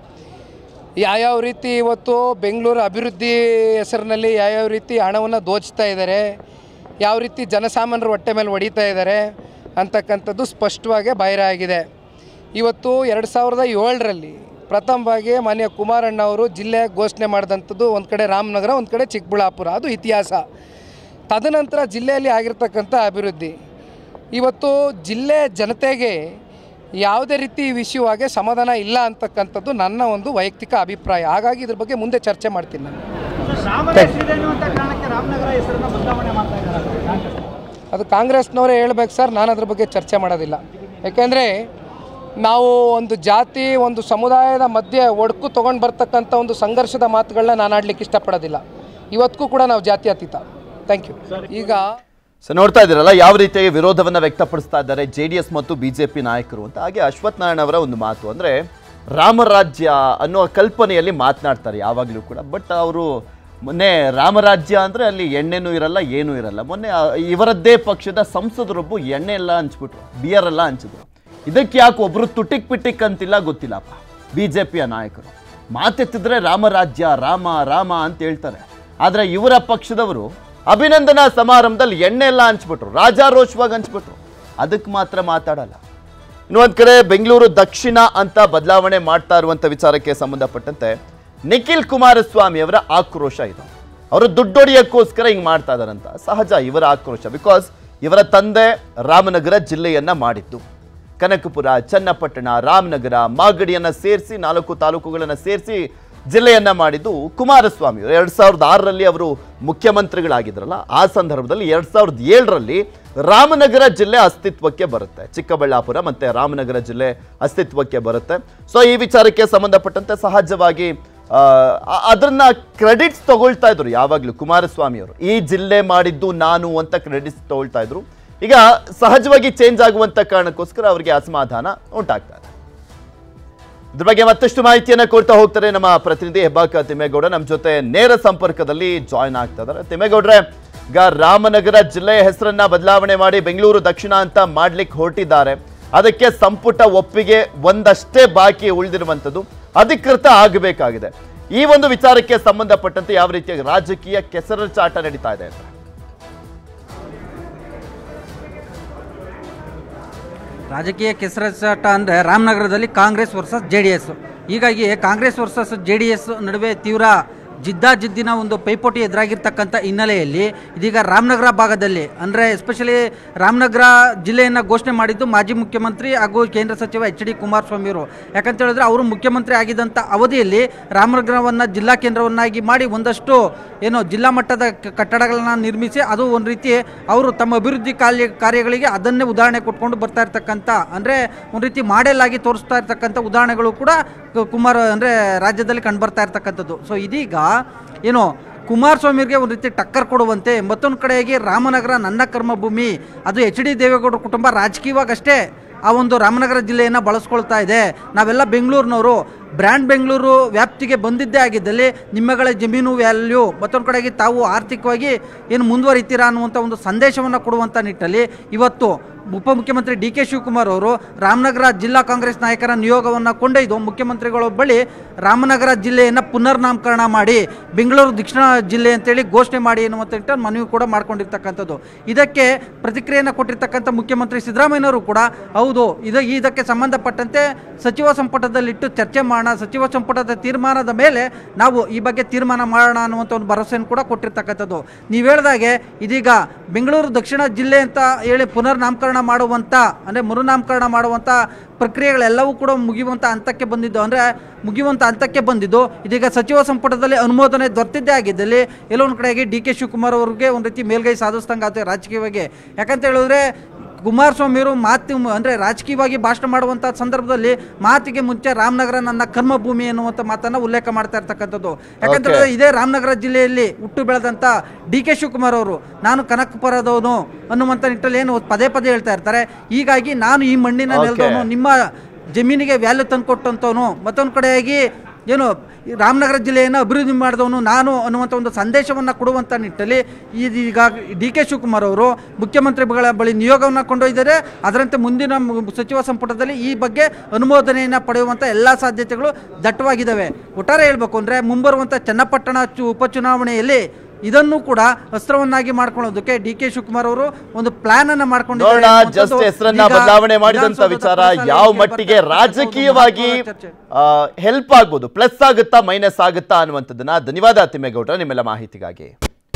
F: ಯಾವ್ಯಾವ ರೀತಿ ಇವತ್ತು ಬೆಂಗಳೂರು ಅಭಿವೃದ್ಧಿ ಹೆಸರಿನಲ್ಲಿ ಯಾವ್ಯಾವ ರೀತಿ ಹಣವನ್ನು ದೋಚ್ತಾ ಇದ್ದಾರೆ ಯಾವ ರೀತಿ ಜನಸಾಮಾನ್ಯರ ಹೊಟ್ಟೆ ಮೇಲೆ ಹೊಡಿತಾ ಇದ್ದಾರೆ ಅಂತಕ್ಕಂಥದ್ದು ಸ್ಪಷ್ಟವಾಗಿ ಬಹಿರ ಆಗಿದೆ ಇವತ್ತು ಎರಡು ಸಾವಿರದ ಏಳರಲ್ಲಿ ಪ್ರಥಮವಾಗಿ ಮಾನ್ಯ ಕುಮಾರಣ್ಣ ಅವರು ಜಿಲ್ಲೆ ಘೋಷಣೆ ಮಾಡಿದಂಥದ್ದು ಒಂದು ಕಡೆ ರಾಮನಗರ ಒಂದು ಕಡೆ ಚಿಕ್ಕಬಳ್ಳಾಪುರ ಅದು ಇತಿಹಾಸ ತದನಂತರ ಜಿಲ್ಲೆಯಲ್ಲಿ ಆಗಿರ್ತಕ್ಕಂಥ ಅಭಿವೃದ್ಧಿ ಇವತ್ತು ಜಿಲ್ಲೆ ಜನತೆಗೆ ಯಾವುದೇ ರೀತಿ ಈ ವಿಷಯವಾಗಿ ಸಮಾಧಾನ ಇಲ್ಲ ಅಂತಕ್ಕಂಥದ್ದು ನನ್ನ ಒಂದು ವೈಯಕ್ತಿಕ ಅಭಿಪ್ರಾಯ ಹಾಗಾಗಿ ಇದ್ರ ಬಗ್ಗೆ ಮುಂದೆ ಚರ್ಚೆ ಮಾಡ್ತೀನಿ ನಾನು
G: ರಾಮನ ಹೆಸರಿದೆ ಅನ್ನುವಂಥ ಕಾರಣಕ್ಕೆ ರಾಮನಗರ ಹೆಸರನ್ನ ಬದಲಾವಣೆ ಮಾಡ್ತಾ ಇದ್ದಾರೆ ಕಾಂಗ್ರೆಸ್
F: ಅದು ಕಾಂಗ್ರೆಸ್ನವರೇ ಹೇಳ್ಬೇಕು ಸರ್ ನಾನು ಅದ್ರ ಬಗ್ಗೆ ಚರ್ಚೆ ಮಾಡೋದಿಲ್ಲ ಯಾಕೆಂದರೆ ನಾವು ಒಂದು ಜಾತಿ ಒಂದು ಸಮುದಾಯದ ಮಧ್ಯೆ ಒಡಕು ತೊಗೊಂಡು ಬರ್ತಕ್ಕಂಥ ಒಂದು ಸಂಘರ್ಷದ ಮಾತುಗಳನ್ನ ನಾನು ಆಡ್ಲಿಕ್ಕೆ ಇಷ್ಟಪಡೋದಿಲ್ಲ ಇವತ್ತಿಗೂ ಕೂಡ ನಾವು ಜಾತ್ಯತೀತ ಥ್ಯಾಂಕ್ ಯು ಈಗ
A: ಸೊ ನೋಡ್ತಾ ಇದ್ದೀರಲ್ಲ ಯಾವ ರೀತಿಯಾಗಿ ವಿರೋಧವನ್ನ ವ್ಯಕ್ತಪಡಿಸ್ತಾ ಇದ್ದಾರೆ ಜೆ ಡಿ ಎಸ್ ಮತ್ತು ಬಿಜೆಪಿ ನಾಯಕರು ಅಂತ ಹಾಗೆ ಅಶ್ವಥ್ ನಾರಾಯಣ ಅವರ ಒಂದು ಮಾತು ಅಂದ್ರೆ ರಾಮರಾಜ್ಯ ಅನ್ನುವ ಕಲ್ಪನೆಯಲ್ಲಿ ಮಾತನಾಡ್ತಾರೆ ಯಾವಾಗಲೂ ಕೂಡ ಬಟ್ ಅವರು ಮೊನ್ನೆ ರಾಮರಾಜ್ಯ ಅಂದ್ರೆ ಅಲ್ಲಿ ಎಣ್ಣೆನೂ ಇರಲ್ಲ ಏನೂ ಇರಲ್ಲ ಮೊನ್ನೆ ಆ, ಇವರದ್ದೇ ಪಕ್ಷದ ಸಂಸದರೊಬ್ಬ ಎಣ್ಣೆ ಎಲ್ಲ ಹಂಚ್ಬಿಟ್ರು ಬಿಯರ್ ಎಲ್ಲ ಹಂಚಿದ್ರು ಇದಕ್ಕೆ ಯಾಕೆ ಒಬ್ರು ತುಟಿಕ್ ಪಿಟಿಕ್ ಅಂತಿಲ್ಲ ಗೊತ್ತಿಲ್ಲಪ್ಪ ಬಿಜೆಪಿಯ ನಾಯಕರು ಮಾತೆತ್ತಿದ್ರೆ ರಾಮರಾಜ್ಯ ರಾಮ ರಾಮ ಅಂತ ಹೇಳ್ತಾರೆ ಆದ್ರೆ ಇವರ ಪಕ್ಷದವರು ಅಭಿನಂದನಾ ಸಮಾರಂಭದಲ್ಲಿ ಎಣ್ಣೆ ಎಲ್ಲ ಹಂಚ್ಬಿಟ್ರು ರಾಜಾರೋಷವಾಗಿ ಹಂಚ್ಬಿಟ್ರು ಅದಕ್ಕೆ ಮಾತ್ರ ಮಾತಾಡಲ್ಲ ಇನ್ನೊಂದ್ ಕಡೆ ಬೆಂಗಳೂರು ದಕ್ಷಿಣ ಅಂತ ಬದಲಾವಣೆ ಮಾಡ್ತಾ ಇರುವಂತ ವಿಚಾರಕ್ಕೆ ಸಂಬಂಧಪಟ್ಟಂತೆ ನಿಖಿಲ್ ಕುಮಾರಸ್ವಾಮಿ ಅವರ ಆಕ್ರೋಶ ಇದು ಅವರು ದುಡ್ಡೊಡೆಯಕ್ಕೋಸ್ಕರ ಹಿಂಗ್ ಮಾಡ್ತಾ ಇದಾರಂತ ಸಹಜ ಇವರ ಆಕ್ರೋಶ ಬಿಕಾಸ್ ಇವರ ತಂದೆ ರಾಮನಗರ ಜಿಲ್ಲೆಯನ್ನ ಮಾಡಿದ್ದು ಕನಕಪುರ ಚನ್ನಪಟ್ಟಣ ರಾಮನಗರ ಮಾಗಡಿಯನ್ನ ಸೇರಿಸಿ ನಾಲ್ಕು ತಾಲೂಕುಗಳನ್ನ ಸೇರಿಸಿ ಜಿಲ್ಲೆಯನ್ನ ಮಾಡಿದ್ದು ಕುಮಾರಸ್ವಾಮಿ ಎರಡ್ ಸಾವಿರದ ಆರರಲ್ಲಿ ಅವರು ಮುಖ್ಯಮಂತ್ರಿಗಳಾಗಿದ್ರಲ್ಲ ಆ ಸಂದರ್ಭದಲ್ಲಿ ಎರಡ್ ಸಾವಿರದ ಏಳರಲ್ಲಿ ರಾಮನಗರ ಜಿಲ್ಲೆ ಅಸ್ತಿತ್ವಕ್ಕೆ ಬರುತ್ತೆ ಚಿಕ್ಕಬಳ್ಳಾಪುರ ಮತ್ತೆ ರಾಮನಗರ ಜಿಲ್ಲೆ ಅಸ್ತಿತ್ವಕ್ಕೆ ಬರುತ್ತೆ ಸೊ ಈ ವಿಚಾರಕ್ಕೆ ಸಂಬಂಧಪಟ್ಟಂತೆ ಸಹಜವಾಗಿ ಆ, ಅ- ಅದನ್ನ ಕ್ರೆಡಿಟ್ಸ್ ತಗೊಳ್ತಾ ಇದ್ರು ಯಾವಾಗಲೂ ಕುಮಾರಸ್ವಾಮಿ ಅವರು ಈ ಜಿಲ್ಲೆ ಮಾಡಿದ್ದು ನಾನು ಅಂತ ಕ್ರೆಡಿಟ್ಸ್ ತಗೊಳ್ತಾ ಇದ್ರು ಈಗ ಸಹಜವಾಗಿ ಚೇಂಜ್ ಆಗುವಂತ ಕಾರಣಕ್ಕೋಸ್ಕರ ಅವರಿಗೆ ಅಸಮಾಧಾನ ಉಂಟಾಗ್ತಾ ಇದೆ ಇದ್ರ ಬಗ್ಗೆ ಮತ್ತಷ್ಟು ಮಾಹಿತಿಯನ್ನ ಕೊಡ್ತಾ ಹೋಗ್ತಾರೆ ನಮ್ಮ ಪ್ರತಿನಿಧಿ ಹೆಬ್ಬಾಕ ತಿಮ್ಮೇಗೌಡ ನಮ್ಮ ಜೊತೆ ನೇರ ಸಂಪರ್ಕದಲ್ಲಿ ಜಾಯ್ನ್ ಆಗ್ತಾ ಇದ್ದಾರೆ ತಿಮ್ಮೇಗೌಡ್ರೆ ಈಗ ರಾಮನಗರ ಜಿಲ್ಲೆಯ ಹೆಸರನ್ನ ಬದಲಾವಣೆ ಮಾಡಿ ಬೆಂಗಳೂರು ದಕ್ಷಿಣ ಅಂತ ಮಾಡ್ಲಿಕ್ಕೆ ಹೊರಟಿದ್ದಾರೆ ಅದಕ್ಕೆ ಸಂಪುಟ ಒಪ್ಪಿಗೆ ಒಂದಷ್ಟೇ ಬಾಕಿ ಉಳಿದಿರುವಂಥದ್ದು ಅಧಿಕೃತ ಆಗಬೇಕಾಗಿದೆ ಈ ಒಂದು ವಿಚಾರಕ್ಕೆ ಸಂಬಂಧಪಟ್ಟಂತೆ ಯಾವ ರೀತಿಯ ರಾಜಕೀಯ ಕೆಸರಚಾಟ ನಡೀತಾ ಇದೆ ಅಂತ
H: ರಾಜಕೀಯ ಕೆಸರಚಾಟ ಅಂದರೆ ರಾಮನಗರದಲ್ಲಿ Congress versus J D S ಹೀಗಾಗಿ Congress versus J D S ನಡುವೆ ತೀವ್ರ ಜಿದ್ದಾಜಿದ್ದಿನ ಒಂದು ಪೈಪೋಟಿ ಎದುರಾಗಿರ್ತಕ್ಕಂಥ ಹಿನ್ನೆಲೆಯಲ್ಲಿ ಇದೀಗ ರಾಮನಗರ ಭಾಗದಲ್ಲಿ ಅಂದರೆ ಎಸ್ಪೆಷಲಿ ರಾಮನಗರ ಜಿಲ್ಲೆಯನ್ನು ಘೋಷಣೆ ಮಾಡಿದ್ದು ಮಾಜಿ ಮುಖ್ಯಮಂತ್ರಿ ಹಾಗೂ ಕೇಂದ್ರ ಸಚಿವ ಎಚ್ ಡಿ ಕುಮಾರಸ್ವಾಮಿ ಅವರು ಯಾಕಂತ ಹೇಳಿದ್ರೆ ಅವರು ಮುಖ್ಯಮಂತ್ರಿ ಆಗಿದ್ದಂಥ ಅವಧಿಯಲ್ಲಿ ರಾಮನಗರವನ್ನು ಜಿಲ್ಲಾ ಕೇಂದ್ರವನ್ನಾಗಿ ಮಾಡಿ ಒಂದಷ್ಟು ಏನು ಜಿಲ್ಲಾ ಮಟ್ಟದ ಕ- ಕಟ್ಟಡಗಳನ್ನ ನಿರ್ಮಿಸಿ ಅದು ಒಂದು ರೀತಿ ಅವರು ತಮ್ಮ ಅಭಿವೃದ್ಧಿ ಕಾರ್ಯ ಕಾರ್ಯಗಳಿಗೆ ಅದನ್ನೇ ಉದಾಹರಣೆ ಕೊಟ್ಕೊಂಡು ಬರ್ತಾ ಇರ್ತಕ್ಕಂಥ ಅಂದರೆ ಒಂದು ರೀತಿ ಮಾಡೆಲ್ ಆಗಿ ತೋರಿಸ್ತಾ ಇರ್ತಕ್ಕಂಥ ಉದಾಹರಣೆಗಳು ಕೂಡ ಕು- ಕುಮಾರ್ ಅಂದರೆ ರಾಜ್ಯದಲ್ಲಿ ಕಂಡು ಬರ್ತಾ ಇರ್ತಕ್ಕಂಥದ್ದು ಸೊ ಇದೀಗ ಏನು ಕುಮಾರಸ್ವಾಮಿಗೆ ಒಂದು ರೀತಿ ಟಕ್ಕರ್ ಕೊಡುವಂತೆ ಮತ್ತೊಂದು ಕಡೆಯಾಗಿ ರಾಮನಗರ ನನ್ನ ಕರ್ಮಭೂಮಿ ಅದು ಎಚ್ ಡಿ ದೇವೇಗೌಡ ಕುಟುಂಬ ರಾಜಕೀಯವಾಗಷ್ಟೇ ಆ ಒಂದು ರಾಮನಗರ ಜಿಲ್ಲೆಯನ್ನು ಬಳಸ್ಕೊಳ್ತಾ ಇದೆ ನಾವೆಲ್ಲ ಬೆಂಗಳೂರಿನವರು ಬ್ರ್ಯಾಂಡ್ ಬೆಂಗಳೂರು ವ್ಯಾಪ್ತಿಗೆ ಬಂದಿದ್ದೇ ಆಗಿದ್ದಲ್ಲಿ ನಿಮ್ಮಗಳ ಜಮೀನು ವ್ಯಾಲ್ಯೂ ಮತ್ತೊಂದು ಕಡೆಗೆ ತಾವು ಆರ್ಥಿಕವಾಗಿ ಏನು ಮುಂದುವರಿತೀರಾ ಅನ್ನುವಂಥ ಒಂದು ಸಂದೇಶವನ್ನು ಕೊಡುವಂಥ ನಿಟ್ಟಲ್ಲಿ ಇವತ್ತು ಉಪಮುಖ್ಯಮಂತ್ರಿ ಡಿ ಕೆ ಶಿವಕುಮಾರ್ ಅವರು ರಾಮನಗರ ಜಿಲ್ಲಾ ಕಾಂಗ್ರೆಸ್ ನಾಯಕರ ನಿಯೋಗವನ್ನು ಕೊಂಡೊಯ್ದು ಮುಖ್ಯಮಂತ್ರಿಗಳ ಬಳಿ ರಾಮನಗರ ಜಿಲ್ಲೆಯನ್ನು ಪುನರ್ನಾಮಕರಣ ಮಾಡಿ ಬೆಂಗಳೂರು ದಕ್ಷಿಣ ಜಿಲ್ಲೆ ಅಂತೇಳಿ ಘೋಷಣೆ ಮಾಡಿ ಎನ್ನುವಂಥ ನಿಟ್ಟಿನಲ್ಲಿ ಮನವಿ ಕೂಡ ಮಾಡ್ಕೊಂಡಿರ್ತಕ್ಕಂಥದ್ದು ಇದಕ್ಕೆ ಪ್ರತಿಕ್ರಿಯೆಯನ್ನು ಕೊಟ್ಟಿರ್ತಕ್ಕಂಥ ಮುಖ್ಯಮಂತ್ರಿ ಸಿದ್ದರಾಮಯ್ಯನವರು ಕೂಡ ಹೌದು ಇದು ಇದಕ್ಕೆ ಸಂಬಂಧಪಟ್ಟಂತೆ ಸಚಿವ ಸಂಪುಟದಲ್ಲಿಟ್ಟು ಚರ್ಚೆ ಮಾಡೋಣ ಸಚಿವ ಸಂಪುಟದ ತೀರ್ಮಾನದ ಮೇಲೆ ನಾವು ಈ ಬಗ್ಗೆ ತೀರ್ಮಾನ ಮಾಡೋಣ ಅನ್ನುವಂಥ ಒಂದು ಭರವಸೆಯನ್ನು ಕೂಡ ಕೊಟ್ಟಿರ್ತಕ್ಕಂಥದ್ದು ನೀವು ಹೇಳ್ದಾಗೆ ಇದೀಗ ಬೆಂಗಳೂರು ದಕ್ಷಿಣ ಜಿಲ್ಲೆ ಅಂತ ಹೇಳಿ ಪುನರ್ ನಾಮಕರಣ ಮರುನಾಮಕರಣ ಮಾಡುವಂಥ ಅಂದರೆ ಮರುನಾಮಕರಣ ಮಾಡುವಂಥ ಪ್ರಕ್ರಿಯೆಗಳೆಲ್ಲವೂ ಕೂಡ ಮುಗಿಯುವಂಥ ಹಂತಕ್ಕೆ ಬಂದಿದ್ದು ಅಂದರೆ ಮುಗಿಯುವಂಥ ಹಂತಕ್ಕೆ ಬಂದಿದ್ದು ಇದೀಗ ಸಚಿವ ಸಂಪುಟದಲ್ಲಿ ಅನುಮೋದನೆ ದೊರೆತಿದ್ದೇ ಆಗಿದ್ದಲ್ಲಿ ಎಲ್ಲೋ ಒಂದು ಕಡೆಗೆ ಡಿ ಕೆ ಶಿವಕುಮಾರ್ ಅವ್ರಿಗೆ ಒಂದು ರೀತಿ ಮೇಲ್ಗೈ ಸಾಧಿಸ್ದಂಗೆ ಆಗುತ್ತೆ ರಾಜಕೀಯವಾಗಿ ಯಾಕಂತ ಹೇಳಿದ್ರೆ ಕುಮಾರಸ್ವಾಮಿಯವರು ಮಾತು ಅಂದರೆ ರಾಜಕೀಯವಾಗಿ ಭಾಷಣ ಮಾಡುವಂಥ ಸಂದರ್ಭದಲ್ಲಿ ಮಾತಿಗೆ ಮುಂಚೆ ರಾಮನಗರ ನನ್ನ ಕರ್ಮಭೂಮಿ ಎನ್ನುವಂಥ ಮಾತನ್ನು ಉಲ್ಲೇಖ ಮಾಡ್ತಾ ಇರ್ತಕ್ಕಂಥದ್ದು ಯಾಕಂತ
A: Okay.
H: ಹೇಳಿದ್ರೆ ಇದೇ ರಾಮನಗರ ಜಿಲ್ಲೆಯಲ್ಲಿ ಹುಟ್ಟು ಬೆಳೆದಂಥ ಡಿ ಕೆ ಶಿವಕುಮಾರ್ ಅವರು ನಾನು ಕನಕಪುರದವನು ಅನ್ನುವಂಥ ನಿಟ್ಟಲ್ಲಿ ಏನು ಪದೇ ಪದೇ ಹೇಳ್ತಾ ಇರ್ತಾರೆ ಹೀಗಾಗಿ ನಾನು ಈ ಮಣ್ಣಿನ
A: Okay.
H: ನೆಲದವನು ನಿಮ್ಮ ಜಮೀನಿಗೆ ವ್ಯಾಲ್ಯೂ ತಂದುಕೊಟ್ಟಂಥವನು ಮತ್ತೊಂದು ಕಡೆಯಾಗಿ ಏನು ಈ ರಾಮನಗರ ಜಿಲ್ಲೆಯನ್ನು ಅಭಿವೃದ್ಧಿ ಮಾಡಿದವನು ನಾನು ಅನ್ನುವಂಥ ಒಂದು ಸಂದೇಶವನ್ನು ಕೊಡುವಂಥ ನಿಟ್ಟಲ್ಲಿ ಇದೀಗ ಡಿ ಕೆ ಶಿವಕುಮಾರ್ ಅವರು ಮುಖ್ಯಮಂತ್ರಿಗಳ ಬಳಿ ನಿಯೋಗವನ್ನು ಕೊಂಡೊಯ್ದರೆ ಅದರಂತೆ ಮುಂದಿನ ಮು- ಸಚಿವ ಸಂಪುಟದಲ್ಲಿ ಈ ಬಗ್ಗೆ ಅನುಮೋದನೆಯನ್ನು ಪಡೆಯುವಂಥ ಎಲ್ಲ ಸಾಧ್ಯತೆಗಳು ದಟ್ಟವಾಗಿದ್ದಾವೆ ಒಟ್ಟಾರೆ ಹೇಳಬೇಕು ಅಂದರೆ ಮುಂಬರುವಂಥ ಚನ್ನಪಟ್ಟಣ ಚು ಉಪಚುನಾವಣೆಯಲ್ಲಿ ಇದನ್ನು ಕೂಡ ಅಸ್ತ್ರವನ್ನಾಗಿ ಮಾಡ್ಕೊಳ್ಳೋದಕ್ಕೆ ಡಿ ಕೆ ಶಿವಕುಮಾರ್ ಅವರು ಒಂದು ಪ್ಲಾನ್ ಅನ್ನ ಮಾಡ್ಕೊಂಡಿದ್ದಾರೆ
A: ನೋಡೋಣ
H: ಅನ್ನುವಂಥದ್ದು
A: ಜಸ್ಟ್ ಹೆಸರನ್ನ
H: ಈಗ
A: ಬದಲಾವಣೆ ಮಾಡಿದಂತ
H: ವಿಧಾನಸೌಧದ
A: ವಿಚಾರ
H: ಪರಿಸರದಲ್ಲಿ
A: ಯಾವ
H: ಕೇಳಿ
A: ಮಟ್ಟಿಗೆ
H: ಬರ್ತಾ ಇರ್ತಕ್ಕಂಥ ಒಂದು
A: ರಾಜಕೀಯವಾಗಿ
H: ಮಹತ್ವದ ಚರ್ಚೆ.
A: ಹೆಲ್ಪ್ ಆಗ್ಬೋದು ಪ್ಲಸ್ ಆಗುತ್ತಾ ಮೈನಸ್ ಆಗುತ್ತಾ ಅನ್ನುವಂಥದ್ದನ್ನ ಧನ್ಯವಾದ ತಿಮ್ಮೇಗೌಡ್ರ ನಿಮ್ಮೆಲ್ಲ ಮಾಹಿತಿಗಾಗಿ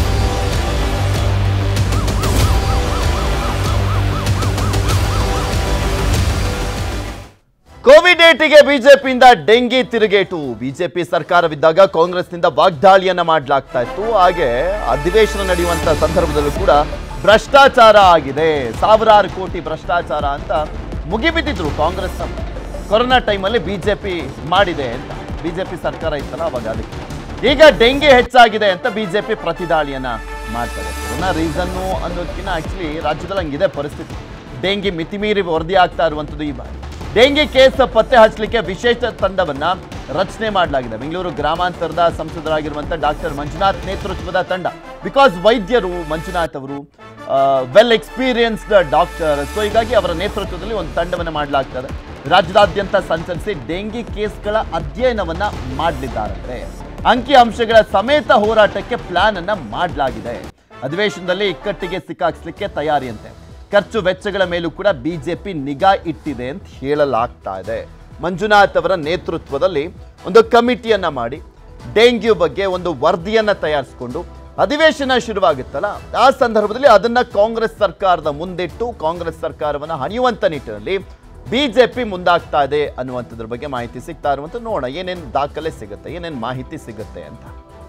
A: ಕೋವಿಡ್ ಏಟಿಗೆ ಬಿಜೆಪಿಯಿಂದ ಡೆಂಗಿ ತಿರುಗೇಟು ಬಿಜೆಪಿ ಸರ್ಕಾರವಿದ್ದಾಗ ಕಾಂಗ್ರೆಸ್ನಿಂದ ವಾಗ್ದಾಳಿಯನ್ನ ಮಾಡಲಾಗ್ತಾ ಇತ್ತು ಹಾಗೆ ಅಧಿವೇಶನ ನಡೆಯುವಂತ ಸಂದರ್ಭದಲ್ಲೂ ಕೂಡ ಭ್ರಷ್ಟಾಚಾರ ಆಗಿದೆ ಸಾವಿರಾರು ಕೋಟಿ ಭ್ರಷ್ಟಾಚಾರ ಅಂತ ಮುಗಿಬಿದ್ದಿದ್ರು ಕಾಂಗ್ರೆಸ್ ಕೊರೋನಾ ಟೈಮಲ್ಲಿ ಬಿಜೆಪಿ ಮಾಡಿದೆ ಅಂತ ಬಿಜೆಪಿ ಸರ್ಕಾರ ಇತ್ತಲ್ಲ ಅವಾಗ ಅದಕ್ಕೆ ಈಗ ಡೆಂಗಿ ಹೆಚ್ಚಾಗಿದೆ ಅಂತ ಬಿಜೆಪಿ ಪ್ರತಿದಾಳಿಯನ್ನ ಮಾಡ್ತಾರೆ ಕೊರೋನಾ ರೀಸನ್ನು ಅನ್ನೋದಕ್ಕಿಂತ ಆಕ್ಚುಲಿ ರಾಜ್ಯದಲ್ಲಿ ಹಂಗಿದೆ ಪರಿಸ್ಥಿತಿ ಡೆಂಗಿ ಮಿತಿಮೀರಿ ವರದಿ ಆಗ್ತಾ ಇರುವಂಥದ್ದು ಈ ಬಾರಿ ಡೆಂಗಿ ಕೇಸ್ ಪತ್ತೆ ಹಚ್ಚಲಿಕ್ಕೆ ವಿಶೇಷ ತಂಡವನ್ನ ರಚನೆ ಮಾಡಲಾಗಿದೆ ಬೆಂಗಳೂರು ಗ್ರಾಮಾಂತರದ ಸಂಸದರಾಗಿರುವಂಥ ಡಾಕ್ಟರ್ ಮಂಜುನಾಥ್ ನೇತೃತ್ವದ ತಂಡ ಬಿಕಾಸ್ ವೈದ್ಯರು ಮಂಜುನಾಥ್ ಅವರು ವೆಲ್ ಎಕ್ಸ್ಪೀರಿಯನ್ಸ್ಡ್ ಡಾಕ್ಟರ್ ಸೊ ಹೀಗಾಗಿ ಅವರ ನೇತೃತ್ವದಲ್ಲಿ ಒಂದು ತಂಡವನ್ನು ಮಾಡಲಾಗ್ತದೆ ರಾಜ್ಯದಾದ್ಯಂತ ಸಂಚರಿಸಿ ಡೆಂಗಿ ಕೇಸ್ಗಳ ಅಧ್ಯಯನವನ್ನ ಮಾಡಲಿದ್ದಾರಂತೆ ಅಂಕಿ ಅಂಶಗಳ ಸಮೇತ ಹೋರಾಟಕ್ಕೆ ಪ್ಲಾನ್ ಅನ್ನ ಮಾಡಲಾಗಿದೆ ಅಧಿವೇಶನದಲ್ಲಿ ಇಕ್ಕಟ್ಟಿಗೆ ಸಿಕ್ಕಾಕ್ಸ್ಲಿಕ್ಕೆ ತಯಾರಿಯಂತೆ ಖರ್ಚು ವೆಚ್ಚಗಳ ಮೇಲೂ ಕೂಡ ಬಿಜೆಪಿ ನಿಗಾ ಇಟ್ಟಿದೆ ಅಂತ ಹೇಳಲಾಗ್ತಾ ಇದೆ ಮಂಜುನಾಥ್ ಅವರ ನೇತೃತ್ವದಲ್ಲಿ ಒಂದು ಕಮಿಟಿಯನ್ನ ಮಾಡಿ ಡೆಂಗ್ಯೂ ಬಗ್ಗೆ ಒಂದು ವರದಿಯನ್ನ ತಯಾರಿಸಿಕೊಂಡು ಅಧಿವೇಶನ ಶುರುವಾಗುತ್ತಲ್ಲ ಆ ಸಂದರ್ಭದಲ್ಲಿ ಅದನ್ನ ಕಾಂಗ್ರೆಸ್ ಸರ್ಕಾರದ ಮುಂದಿಟ್ಟು ಕಾಂಗ್ರೆಸ್ ಸರ್ಕಾರವನ್ನು ಹಣಿಯುವಂತ ನಿಟ್ಟಿನಲ್ಲಿ ಬಿಜೆಪಿ ಮುಂದಾಗ್ತಾ ಇದೆ ಅನ್ನುವಂಥದ್ರ ಬಗ್ಗೆ ಮಾಹಿತಿ ಸಿಗ್ತಾ ಇರುವಂತ ನೋಡೋಣ ಏನೇನು ದಾಖಲೆ ಸಿಗುತ್ತೆ ಏನೇನು ಮಾಹಿತಿ ಸಿಗುತ್ತೆ ಅಂತ